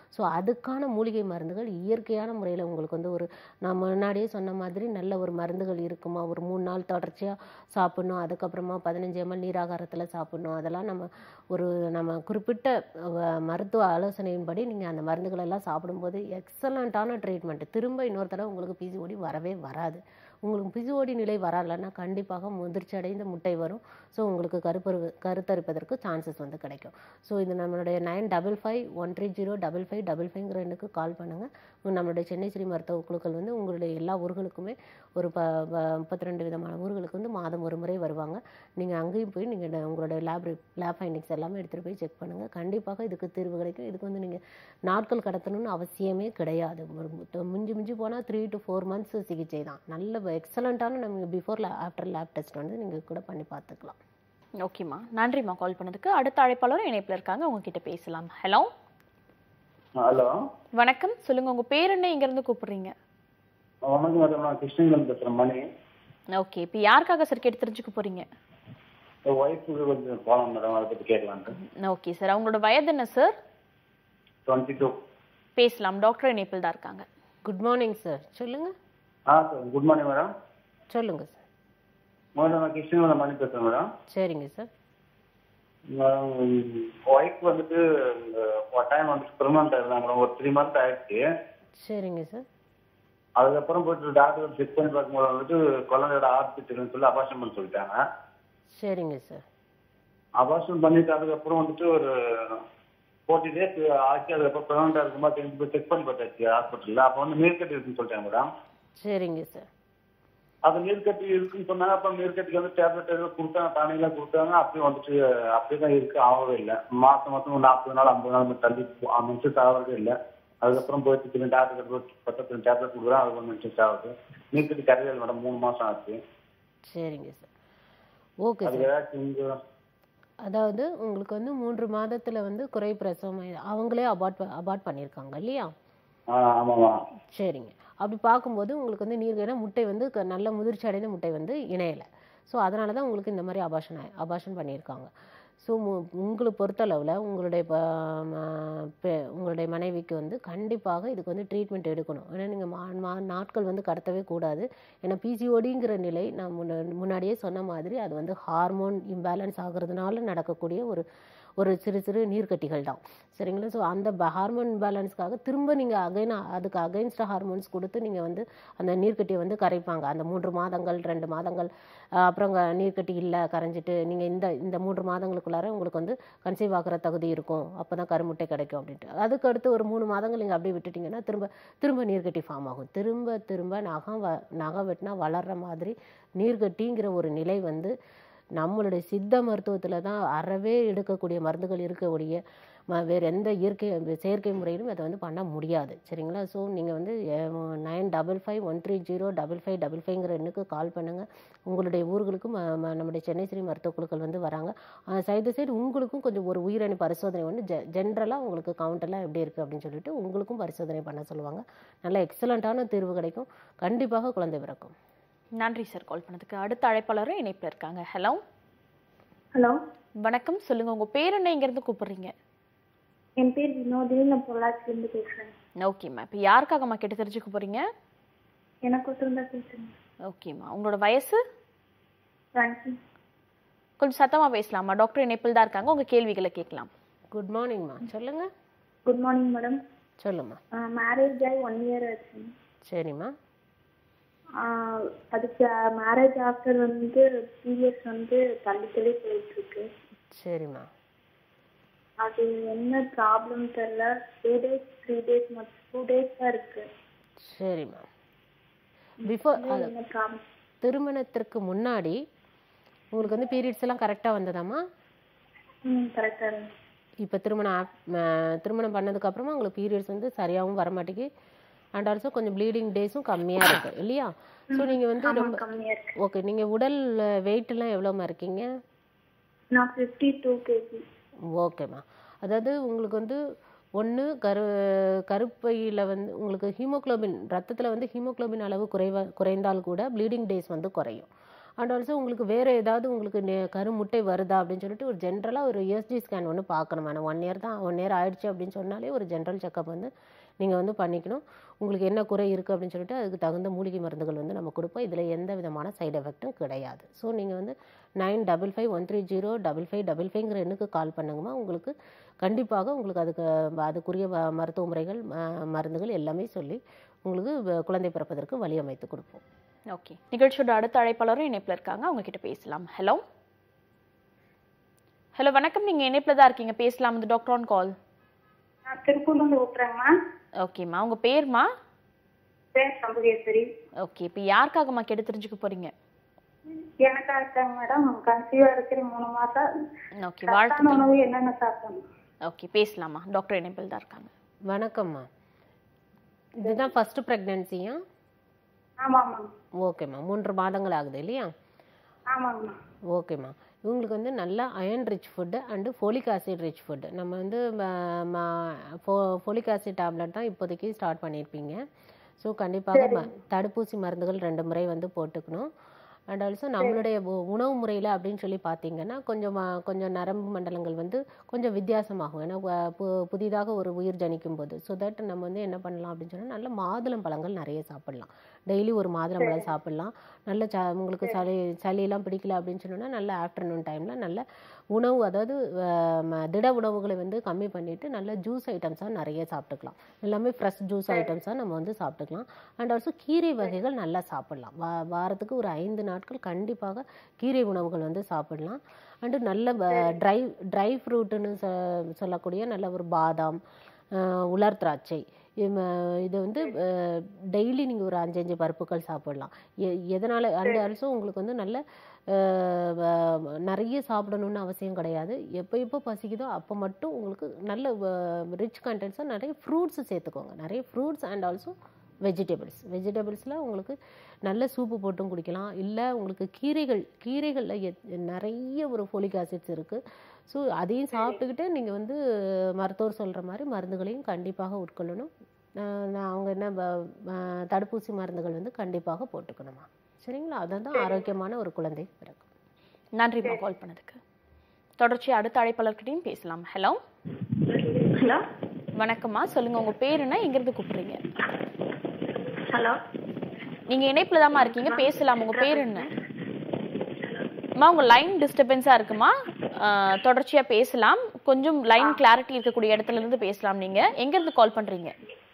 ஸோ அதுக்கான மூலிகை மருந்துகள் இயற்கையான முறையில் உங்களுக்கு வந்து ஒரு நான் முன்னாடியே சொன்ன மாதிரி நல்ல ஒரு மருந்துகள் இருக்குமா ஒரு மூணு நாள் தொடர்ச்சியாக சாப்பிடணும் அதுக்கப்புறமா பதினஞ்சு எம்எல் நீராகாரத்தில் சாப்பிடணும் அதெல்லாம் நம்ம ஒரு நம்ம குறிப்பிட்ட அஹ், மருத்துவ ஆலோசனையின்படி நீங்கள் அந்த மருந்துகள் எல்லாம் சாப்பிடும்போது எக்ஸலண்ட்டான ட்ரீட்மெண்ட் திரும்ப இன்னொரு தடவை உங்களுக்கு பிசிஓடி வரவே வராது உங்களுக்கு பிசிஓடி நிலை வரலைன்னா கண்டிப்பாக முதிர்ச்சி அடைந்த முட்டை வரும் ஸோ உங்களுக்கு கருப்பரு கருத்தரிப்பதற்கு சான்சஸ் வந்து கிடைக்கும் ஸோ இது நம்மளுடைய nine double five one three zero double five double ஃபைவ்ங்கிற எண்ணுக்கு கால் பண்ணுங்கள் நம்மளுடைய சென்னை ஸ்ரீ மருத்துவ குழுக்கள் வந்து உங்களுடைய எல்லா ஊர்களுக்குமே ஒரு ப முப்பத்தி ரெண்டு விதமான ஊர்களுக்கு வந்து மாதம் ஒரு முறை வருவாங்க நீங்கள் அங்கேயும் போய் நீங்கள் உங்களுடைய லேப் லேப் ஃபைண்டிங்ஸ் எல்லாமே எடுத்துகிட்டு போய் செக் பண்ணுங்கள் கண்டிப்பாக இதுக்கு தீர்வு கிடைக்கும் இதுக்கு வந்து நீங்கள் நாட்கள் கடத்தணும்னு அவசியமே கிடையாது ஒரு மு- மிஞ்சி மிஞ்சி போனால் த்ரீ டு ஃபோர் மந்த்ஸ் சிகிச்சை தான் நல்ல எக்ஸலண்ட்டான நம்ம பிஃபோர் ஆஃப்டர் லேப் டெஸ்ட் வந்து நீங்கள் கூட பண்ணி பார்த்துக்கலாம் ஓகேம்மா நன்றிம்மா கால் பண்ணதுக்கு அடுத்த அழைப்பாளரும் இணைப்பில் இருக்காங்க உங்ககிட்ட பேசலாம் ஹலோ ஹலோ வணக்கம் சொல்லுங்க உங்க பேர் என்ன இங்க இருந்து கூப்பிடுறீங்க வணக்கம் மேடம் நான் கிருஷ்ணகிரிலேருந்து பேசுகிறேன் மணி ஓகே இப்போ யாருக்காக சார் கேட்டு தெரிஞ்சுக்க போறீங்க என் ஒய்ஃபுக்கு கொஞ்சம் போகலாம் மேடம் அதை பற்றி கேட்கலான்ட்டு ஓகே சார் அவங்களோட வயது என்ன சார் டுவெண்ட்டி டூ பேசலாம் டாக்டர் இணைப்பில் தான் இருக்காங்க குட் மார்னிங் சார் சொல்லுங்கள் ஆ சார் குட் மார்னிங் மேடம் சொல்லுங்கள் சார் மேடம் நான் கிருஷ்ணகிரியில் மணி பேசுகிறேன் மேடம் சரிங்க சார் ஒய்ஃப் வந்துட்டு டைம் வந்துட்டு ப்ரெக்னெண்ட் இருந்தாங்க மேடம் ஒரு த்ரீ மந்த் ஆயிடுச்சு சரிங்க சார் அதுக்கப்புறம் போயிட்டு டாக்டர் செக் பண்ணி பார்க்கும்போது வந்துட்டு குழந்தையோட ஆர்பிட்டுன்னு சொல்லி அபார்ஷன் பண்ண சொல்லிட்டாங்க சரிங்க சார் அபார்ஷன் பண்ணிட்டு அதுக்கப்புறம் வந்துட்டு ஒரு ஃபோர்ட்டி டேஸ் ஆச்சு அதுக்கப்புறம் ப்ரெக்னெண்டாக இருக்கும்போது திரும்பி போய் செக் பண்ணி பார்த்தாச்சு ஹாஸ்பிட்டலில் அப்போ வந்து நீர்க்கட்டி இருக்குன்னு சொல்லிட்டாங்க மேடம் சரிங்க சார் அது நீர்க்கட்டி இருக்குன்னு சொன்னாங்க அப்புறம் நீர்க்கட்டிக்கு வந்து டேப்லெட் எதுவும் கொடுத்தாங்க டானிக்லாம் கொடுத்தாங்க அப்படியே வந்துட்டு அப்படியே தான் இருக்கு ஆகவே இல்லை மாசம் மாசம் ஒரு நாற்பது நாள் ஐம்பது நாள் தள்ளி மென்சஸ் ஆகிறதே இல்லை அதுக்கப்புறம் போயிட்டு திரும்பி டாக்டர் பக்கத்துல டேப்லெட் கொடுக்குறேன் அது கொஞ்சம் மென்சஸ் ஆகுது நீர்க்கட்டி கரையல் மேடம் மூணு மாசம் ஆச்சு சரிங்க சார் ஓகே அது சார் ஏதாச்சும் இங்க அதாவது உங்களுக்கு வந்து மூன்று மாதத்தில் வந்து குறை பிரசவம் ஆயி- அவங்களே அபார்ட் அபார்ட் பண்ணியிருக்காங்க இல்லையா ஆ ஆமாம்மா சரிங்க அப்படி பார்க்கும்போது உங்களுக்கு வந்து நீர் ஏன்னா முட்டை வந்து க- நல்ல முதிர்ச்சி அடைந்த முட்டை வந்து இணையலை ஸோ அதனால தான் உங்களுக்கு இந்த மாதிரி அபாஷன் அபாஷன் பண்ணியிருக்காங்க ஸோ உங்களை பொறுத்தளவில் உங்களுடைய ப- ம- பெ- உங்களுடைய மனைவிக்கு வந்து கண்டிப்பாக இதுக்கு வந்து ட்ரீட்மெண்ட் எடுக்கணும் ஏன்னா நீங்கள் நாட்கள் வந்து கடத்தவே கூடாது ஏன்னா பிசிஓடிங்கிற நிலை நான் முன்ன முன்னாடியே சொன்ன மாதிரி அது வந்து ஹார்மோன் இம்பேலன்ஸ் ஆகுறதுனால நடக்கக்கூடிய ஒரு ஒரு சிறு சிறு நீர்க்கட்டிகள் தான் சரிங்களா ஸோ அந்த ஹார்மோன் பேலன்ஸ்க்காக திரும்ப நீங்கள் அகைன் அதுக்கு அகைன்ஸ்டாக ஹார்மோன்ஸ் கொடுத்து நீங்கள் வந்து அந்த நீர்க்கட்டியை வந்து கரைப்பாங்க அந்த மூன்று மாதங்கள் ரெண்டு மாதங்கள் அஹ், அப்புறம் அங்க நீர்க்கட்டி இல்லை கரைஞ்சிட்டு நீங்கள் இந்த இந்த மூன்று மாதங்களுக்குள்ளார உங்களுக்கு வந்து கன்சீவ் ஆகிற தகுதி இருக்கும் அப்போ தான் கருமுட்டை கிடைக்கும் அப்படின்ட்டு அதுக்கு அடுத்து ஒரு மூணு மாதங்கள் நீங்கள் அப்படியே விட்டுட்டீங்கன்னா திரும்ப திரும்ப நீர்க்கட்டி ஃபார்ம் ஆகும் திரும்ப திரும்ப நகம் வ நகம் வெட்டினா வளர்ற மாதிரி நீர்க்கட்டிங்கிற ஒரு நிலை வந்து நம்மளுடைய சித்த மருத்துவத்தில் தான் அறவே எடுக்கக்கூடிய மருந்துகள் இருக்கக்கூடிய ம வேறு எந்த இயற்கை செயற்கை முறையிலும் அதை வந்து பண்ண முடியாது சரிங்களா ஸோ நீங்கள் வந்து nine double five one three zero double five double ஃபைவ்ங்கிற எண்ணுக்கு கால் பண்ணுங்கள் உங்களுடைய ஊர்களுக்கும் ம- ம- நம்முடைய சென்னை ஸ்ரீ மருத்துவ குழுக்கள் வந்து வராங்க சைடு சைடு உங்களுக்கும் கொஞ்சம் ஒரு உயிரணு பரிசோதனை வந்து ஜெ ஜென்ரலாக உங்களுக்கு கவுண்ட் எல்லாம் எப்படி இருக்குது அப்படின்னு சொல்லிட்டு உங்களுக்கும் பரிசோதனை பண்ண சொல்லுவாங்க நல்ல எக்ஸலண்ட்டான தீர்வு கிடைக்கும் கண்டிப்பாக குழந்தை பிறக்கும் நன்றி சார் கால் பண்ணதுக்கு அடுத்த அழைப்பாளரும் இணைப்பில் இருக்காங்க ஹலோ ஹலோ வணக்கம் சொல்லுங்க உங்க பேர் என்ன இங்க இருந்து கூப்பிடுறீங்க என் பேர் வினோதினி நான் பொள்ளாச்சிலேருந்து பேசுகிறேன் ஓகேம்மா இப்போ யாருக்காகம்மா கேட்டு தெரிஞ்சுக்க போறீங்க எனக்கு ஒருத்தர் தான் பேசுகிறேன் ஓகேம்மா உங்களோட வயசு தேங்க்யூ கொஞ்சம் சத்தமா பேசலாமா டாக்டர் இணைப்பில் தான் இருக்காங்க உங்க கேள்விகளை கேட்கலாம் குட் மார்னிங்மா சொல்லுங்கள் குட் மார்னிங் மேடம் சொல்லும்மா மேரேஜ் ஆகி ஒன் இயர் ஆச்சு சரிம்மா ஆஹ் அதுக்கு மேரேஜ் ஆஃப்டர் வந்து பீரியட்ஸ் வந்து தள்ளி தள்ளி போயிட்டு இருக்கு சரிம்மா அது என்ன ப்ராப்ளம் தெரியல டூ டேஸ் த்ரீ டேஸ் மட்டும் டூ டேஸ் தான் இருக்கு சரிம்மா பிஃபோர் அது என்ன ப்ராப்ளம் திருமணத்திற்கு முன்னாடி உங்களுக்கு வந்து பீரியட்ஸ் எல்லாம் கரெக்டாக வந்ததாம்மா ம் கரெக்டாக இருக்கு இப்போ திருமணம் ஆப்- ம- திருமணம் பண்ணதுக்கு அப்புறமா உங்களுக்கு பீரியட்ஸ் வந்து சரியாகவும் வர மாட்டேங்கி அண்ட் ஆல்சோ கொஞ்சம் ப்ளீடிங் டேஸும் கம்மியாக இருக்கு இல்லையா ஸோ நீங்கள் வந்து ஆமா, ரொம்ப கம்மியா இருக்கு ஓகே நீங்கள் உடல் weight எல்லாம் எவ்வளோமா இருக்கீங்க நான் ஃபிஃப்டி டூ கேஜி ஓகேம்மா அதாவது உங்களுக்கு வந்து ஒன்று கரு கருப்பையில் வந்து உங்களுக்கு ஹீமோகுளோபின் ரத்தத்தில் வந்து ஹீமோகுளோபின் அளவு குறைவா குறைந்தால் கூட ப்ளீடிங் டேஸ் வந்து குறையும் அண்ட் ஆல்சோ உங்களுக்கு வேறு ஏதாவது உங்களுக்கு நெ- கருமுட்டை வருதா அப்படின்னு சொல்லிட்டு ஒரு ஜென்ரலாக ஒரு யூஎஸ்ஜி ஸ்கேன் ஒன்று பார்க்கணும் மேடம் ஒன் இயர் தான் ஒன் இயர் ஆயிடுச்சு அப்படின்னு சொன்னாலே ஒரு ஜென்ரல் செக்கப் வந்து நீங்கள் வந்து பண்ணிக்கணும் உங்களுக்கு என்ன குறை இருக்குது அப்படின்னு சொல்லிட்டு அதுக்கு தகுந்த மூலிகை மருந்துகள் வந்து நம்ம கொடுப்போம் இதில் எந்த விதமான சைடு எஃபெக்ட்டும் கிடையாது ஸோ நீங்கள் வந்து nine double five one three zero double five double ஃபைவ்ங்கிற எண்ணுக்கு கால் பண்ணுங்கம்மா உங்களுக்கு கண்டிப்பாக உங்களுக்கு அதுக்கு அதுக்குரிய வ- மருத்துவ முறைகள் ம- மருந்துகள் எல்லாமே சொல்லி உங்களுக்கு வ- குழந்தை பிறப்பதற்கு வழி அமைத்து கொடுப்போம் ஓகே நிகழ்ச்சியோட அடுத்த அழைப்பாளரும் இணைப்பில் இருக்காங்க அவங்க கிட்ட பேசலாம் ஹலோ ஹலோ வணக்கம் நீங்க இணைப்பில் தான் இருக்கீங்க பேசலாம் இந்த டாக்டர் ஆன் கால் நான் திருப்பூர்ல இருந்து ஊத்துறேங்கம்மா ஓகேம்மா உங்க பேர்மா பேர் சம்புகேஸ்வரி ஓகே இப்போ யாருக்காகம்மா கேட்டு தெரிஞ்சுக்க போறீங்க எனக்கா இருக்காங்க மேடம் கன்சீவா இருக்கிற மூணு மாசம் ஓகே சத்தான வாழ்த்துக்கள் உணவு என்னென்ன சாப்பிடணும் ஓகே பேசலாமா டாக்டர் இணைப்பில் தான் இருக்காங்க வணக்கம்மா இதுதான் ஃபஸ்ட்டு ப்ரெக்னென்சியா ஆமாம்மா ஓகேம்மா மூன்று மாதங்கள் ஆகுது இல்லையா ஆமாங்கம்மா ஓகேம்மா இவங்களுக்கு வந்து நல்ல iron rich food and folic acid rich food நம்ம வந்து ஃபோலிக் ஆசிட் டேப்லெட் தான் இப்போதைக்கு ஸ்டார்ட் பண்ணியிருப்பீங்க ஸோ கண்டிப்பாக ம- தடுப்பூசி மருந்துகள் ரெண்டு முறை வந்து போட்டுக்கணும் அண்ட் ஆல்சோ நம்மளுடைய உ- உணவு முறையில் அப்படின்னு சொல்லி பார்த்தீங்கன்னா கொஞ்சம் ம- கொஞ்சம் நரம்பு மண்டலங்கள் வந்து கொஞ்சம் வித்தியாசமாகும் ஏன்னா வ- பு- புதிதாக ஒரு உயிர் ஜனிக்கும் போது ஸோ தட் நம்ம வந்து என்ன பண்ணலாம் அப்படின்னு சொன்னால் நல்ல மாதுளம் பழங்கள் நிறைய சாப்பிடலாம் டெய்லி ஒரு மாதுளம்பழம் சாப்பிடலாம் நல்ல ச உங்களுக்கு சளி சளியெல்லாம் பிடிக்கல அப்படின்னு சொன்னோன்னா நல்ல ஆஃப்டர்நூன் டைமில் நல்ல உணவு அதாவது அஹ், ம- திட உணவுகளை வந்து கம்மி பண்ணிவிட்டு நல்ல ஜூஸ் ஐட்டம்ஸாக நிறைய சாப்பிட்டுக்கலாம் எல்லாமே ஃப்ரெஷ் ஜூஸ் ஐட்டம்ஸாக நம்ம வந்து சாப்பிட்டுக்கலாம் அண்ட் ஆல்சோ கீரை வகைகள் நல்லா சாப்பிடலாம் வா வாரத்துக்கு ஒரு ஐந்து நாட்கள் கண்டிப்பாக கீரை உணவுகள் வந்து சாப்பிடலாம் அண்டு நல்ல ட்ரை ட்ரை ஃப்ரூட்டுன்னு சொ சொல்லக்கூடிய நல்ல ஒரு பாதாம் அஹ், உலர் திராட்சை இம், இது வந்து டெய்லி நீங்கள் ஒரு அஞ்சு அஞ்சு பருப்புகள் சாப்பிடலாம் எ எதனால் அந்த ஆல்சோ உங்களுக்கு வந்து நல்ல அஹ், வ- நிறைய சாப்பிடணும்னு அவசியம் கிடையாது எப்போ எப்போ பசிக்குதோ அப்போ மட்டும் உங்களுக்கு நல்ல ரிச் கண்டென்ட்ஸாக நிறைய ஃப்ரூட்ஸ் சேர்த்துக்கோங்க நிறைய ஃப்ரூட்ஸ் அண்ட் ஆல்சோ வெஜிடபிள்ஸ் வெஜிடபிள்ஸில் உங்களுக்கு நல்ல சூப்பு போட்டும் குடிக்கலாம் இல்லை உங்களுக்கு கீரைகள் கீரைகளில் எத் நிறைய ஒரு ஃபோலிக் ஆசிட்ஸ் இருக்குது ஸோ அதையும் சாப்பிட்டுக்கிட்டு நீங்கள் வந்து மருத்துவர் சொல்கிற மாதிரி மருந்துகளையும் கண்டிப்பாக உட்கொள்ளணும் அஹ் நான் அவங்க என்ன ப- அஹ் தடுப்பூசி மருந்துகள் வந்து கண்டிப்பாக போட்டுக்கணுமா சரிங்களா அதுதான் ஆரோக்கியமான ஒரு குழந்தை பிறக்கும் நன்றிம்மா கால் பண்ணதுக்கு தொடர்ச்சி அடுத்த அழைப்பாளர்கிட்டையும் பேசலாம் ஹலோ ஹலோ வணக்கம்மா சொல்லுங்க உங்க பேர் என்ன எங்கிருந்து கூப்பிடுறீங்க ஹலோ நீங்க இணைப்புல தாம்மா இருக்கீங்க பேசலாம் உங்க பேர் என்ன அம்மா உங்க லைன் டிஸ்டர்பன்ஸா இருக்குமா ஆஹ், தொடர்ச்சியா பேசலாம் கொஞ்சம் லைன் கிளாரிட்டி இருக்கக்கூடிய இடத்துல இருந்து பேசலாம் நீங்க எங்க இருந்து கால் பண்றீங்க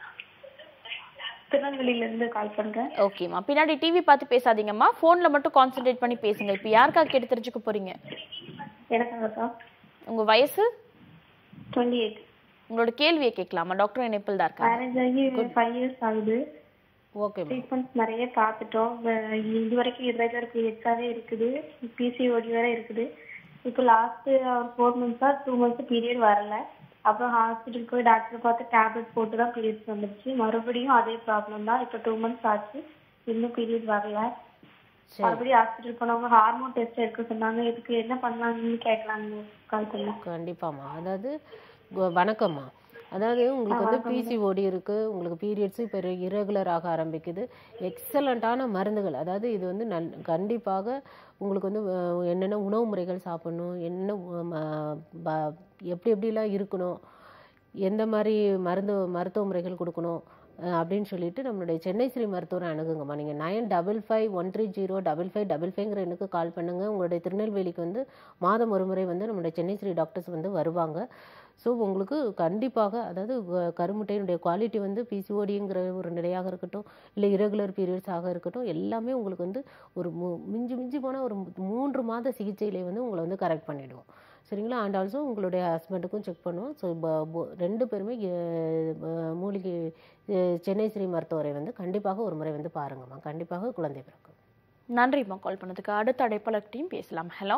திருநெல்வேலியில இருந்து கால் பண்றேன் ஓகேம்மா பின்னாடி டிவி பார்த்து பேசாதீங்கம்மா போன்ல மட்டும் கான்சென்ட்ரேட் பண்ணி பேசுங்க இப்போ யாருக்காக கேட்டு தெரிஞ்சுக்க போறீங்க எனக்காகக்கா உங்க வயசு டுவெண்ட்டி எயிட் உங்களோட கேள்வியை கேட்கலாமா டாக்டர் இணைப்பில் தான் இருக்காங்க மேரேஜ் ஆகி ஃபைவ் இயர்ஸ் ஆகுது ஓகே ட்ரீட்மெண்ட்ஸ் நிறைய பார்த்துட்டோம் வ- இது வரைக்கும் irregular பீரியட்ஸாவே இருக்குது பிசிஓடி வேற இருக்குது இப்போ லாஸ்ட் ஒரு ஃபோர் மந்த்ஸா டூ மந்த்ஸ் பீரியட் வரல அப்புறம் ஹாஸ்பிட்டல் போய் டாக்டர் பார்த்து டேப்லெட் போட்டு தான் பீரியட்ஸ் வந்துருச்சு மறுபடியும் அதே ப்ராப்ளம் தான் இப்போ டூ மந்த்ஸ் ஆச்சு இன்னும் பீரியட் வரல மறுபடியும் ஹாஸ்பிட்டல் போனவங்க ஹார்மோன் டெஸ்ட் எடுக்க சொன்னாங்க இதுக்கு என்ன பண்ணலாம்னு கேட்கலாங்க கால் பண்ணேன் கண்டிப்பாம்மா அதாவது வ- வணக்கம்மா அதாவது உங்களுக்கு வந்து பிசிஓடி இருக்குது உங்களுக்கு பீரியட்ஸ் இப்போ irregular ஆக ஆரம்பிக்குது எக்ஸலண்ட்டான மருந்துகள் அதாவது இது வந்து நல் கண்டிப்பாக உங்களுக்கு வந்து அஹ், என்னென்ன உணவு முறைகள் சாப்பிடணும் என்னென்ன உ- ம- ப- எப்படி எப்படிலாம் இருக்கணும் எந்த மாதிரி மருந்து மருத்துவ முறைகள் கொடுக்கணும் அஹ், அப்படின்னு சொல்லிட்டு நம்மளுடைய சென்னை ஸ்ரீ மருத்துவரை அணுகுங்கம்மா நீங்கள் nine double five one three zero double five double ஃபைவ்ங்கிற எண்ணுக்கு கால் பண்ணுங்கள் உங்களுடைய திருநெல்வேலிக்கு வந்து மாதம் ஒரு முறை வந்து நம்மளுடைய சென்னை ஸ்ரீ டாக்டர்ஸ் வந்து வருவாங்க ஸோ உங்களுக்கு கண்டிப்பாக அதாவது வ- கருமுட்டையினுடைய குவாலிட்டி வந்து பிசிஓடிங்கிற ஒரு நிலையாக இருக்கட்டும் இல்லை இரகுலர் பீரியட்ஸாக இருக்கட்டும் எல்லாமே உங்களுக்கு வந்து ஒரு மு- மிஞ்சி மிஞ்சி போனால் ஒரு மூ- மூன்று மாத சிகிச்சையிலே வந்து உங்களை வந்து கரெக்ட் பண்ணிடுவோம் சரிங்களா அண்ட் ஆல்சோ உங்களுடைய ஹஸ்பண்டுக்கும் செக் பண்ணுவோம் ஸோ ரெண்டு பேருமே எ- அஹ் மூலிகை அஹ் சென்னை ஸ்ரீ மருத்துவரை வந்து கண்டிப்பாக ஒரு முறை வந்து பாருங்கம்மா கண்டிப்பாக குழந்தை பிறக்கும் நன்றிம்மா கால் பண்ணதுக்கு அடுத்த அழைப்பாளர்கிட்டையும் பேசலாம் ஹலோ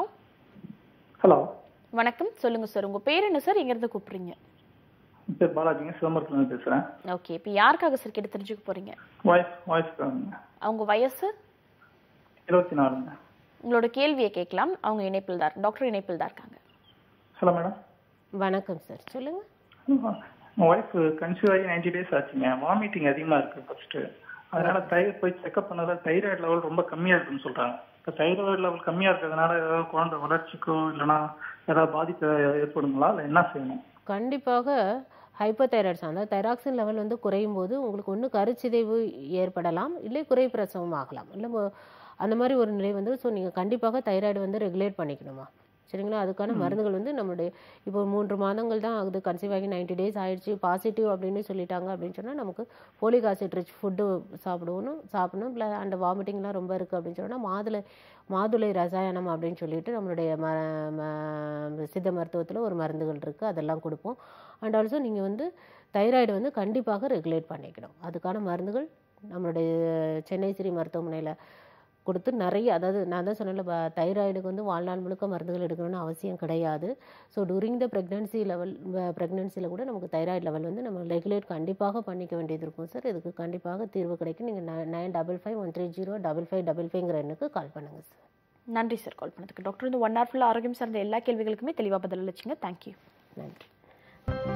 ஹலோ வணக்கம் சொல்லுங்க சார் உங்க பேர் என்ன சார் எங்க இருந்து கூப்பிடுறீங்க பேர் பாலாஜிங்க சிதம்பரத்துலேருந்து பேசுகிறேன் ஓகே இப்போ யாருக்காக சார் கேட்டு தெரிஞ்சுக்க போறீங்க வாய்ஸ் வாய்ஸ் காணுங்க அவங்க வயசு இருபத்தி நாலுங்க உங்களோட கேள்வியை கேட்கலாம் அவங்க இணைப்பில் தான் டாக்டர் இணைப்பில் தான் இருக்காங்க ஹலோ மேடம் வணக்கம் சார் சொல்லுங்கள் உங்கள் ஒய்ஃப் கன்சீவ் ஆகி நைன்டி டேஸ் ஆச்சுங்க வாமிட்டிங் அதிகமாக இருக்குது ஃபஸ்ட்டு அதனால தைராய்டு போய் செக்அப் பண்ணதுல தைராய்டு லெவல் ரொம்ப கம்மியா இருக்குன்னு சொல்றாங்க இப்போ தைராய்டு லெவல் கம்மியா இருக்கிறதுனால ஏதாவது குழந்தை வளர்ச்சிக்கோ இல்லைன்னா ஏதாவது பாதிப்பு ஏற்படுங்களா இல்லை என்ன செய்யணும் கண்டிப்பாக ஹைப்போதைராய்ட்ஸ் அந்த தைராக்சின் லெவல் வந்து குறையும் போது உங்களுக்கு ஒன்று கருச்சிதைவு ஏற்படலாம் இல்லை குறை பிரசவம் ஆகலாம் இல்லை மொ- அந்த மாதிரி ஒரு நிலை வந்து ஸோ நீங்கள் கண்டிப்பாக தைராய்டு வந்து ரெகுலேட் பண்ணிக்கணுமா சரிங்களா அதுக்கான மருந்துகள் வந்து நம்மளுடைய இப்போ மூன்று மாதங்கள் தான் ஆகுது கன்சீவ் ஆகி நைன்டி டேஸ் ஆயிடுச்சு பாசிட்டிவ் அப்படின்னு சொல்லிட்டாங்க அப்படின்னு சொன்னால் நமக்கு போலிக் ஆசிட் ரிச் ஃபுட்டு சாப்பிடணும் சாப்பிடணும் ப்ள அண்ட் வாமிட்டிங்லாம் ரொம்ப இருக்குது அப்படின்னு சொன்னால் மாதுளை மாதுளை ரசாயனம் அப்படின்னு சொல்லிட்டு நம்மளுடைய ம ம- சித்த மருத்துவத்தில் ஒரு மருந்துகள் இருக்குது அதெல்லாம் கொடுப்போம் அண்ட் ஆல்சோ நீங்கள் வந்து தைராய்டு வந்து கண்டிப்பாக ரெகுலேட் பண்ணிக்கணும் அதுக்கான மருந்துகள் நம்மளுடைய சென்னை ஸ்ரீ மருத்துவமனையில் கொடுத்து நிறைய அதாவது நான் தான் சொன்னேன்ல ப- தைராய்டுக்கு வந்து வாழ்நாள் முழுக்க மருந்துகள் எடுக்கணும்னு அவசியம் கிடையாது so during the pregnancy level ப்ரெக்னன்சியில் கூட நமக்கு தைராய்டு லெவல் வந்து நம்ம ரெகுலேட் கண்டிப்பாக பண்ணிக்க வேண்டியது இருக்கும் சார் இதுக்கு கண்டிப்பாக தீர்வு கிடைக்கும் நீங்கள் nine double five one three zero double five double ஃபைவ்ங்கிற எண்ணுக்கு கால் பண்ணுங்கள் சார் நன்றி சார் கால் பண்ணதுக்கு டாக்டர் இந்த ஒன் ஹவர் ஃபுல்லாக ஆரோக்கியம் சார்ந்த எல்லா கேள்விகளுக்குமே தெளிவாக பதில் அளிச்சிங்க தேங்க்யூ நன்றி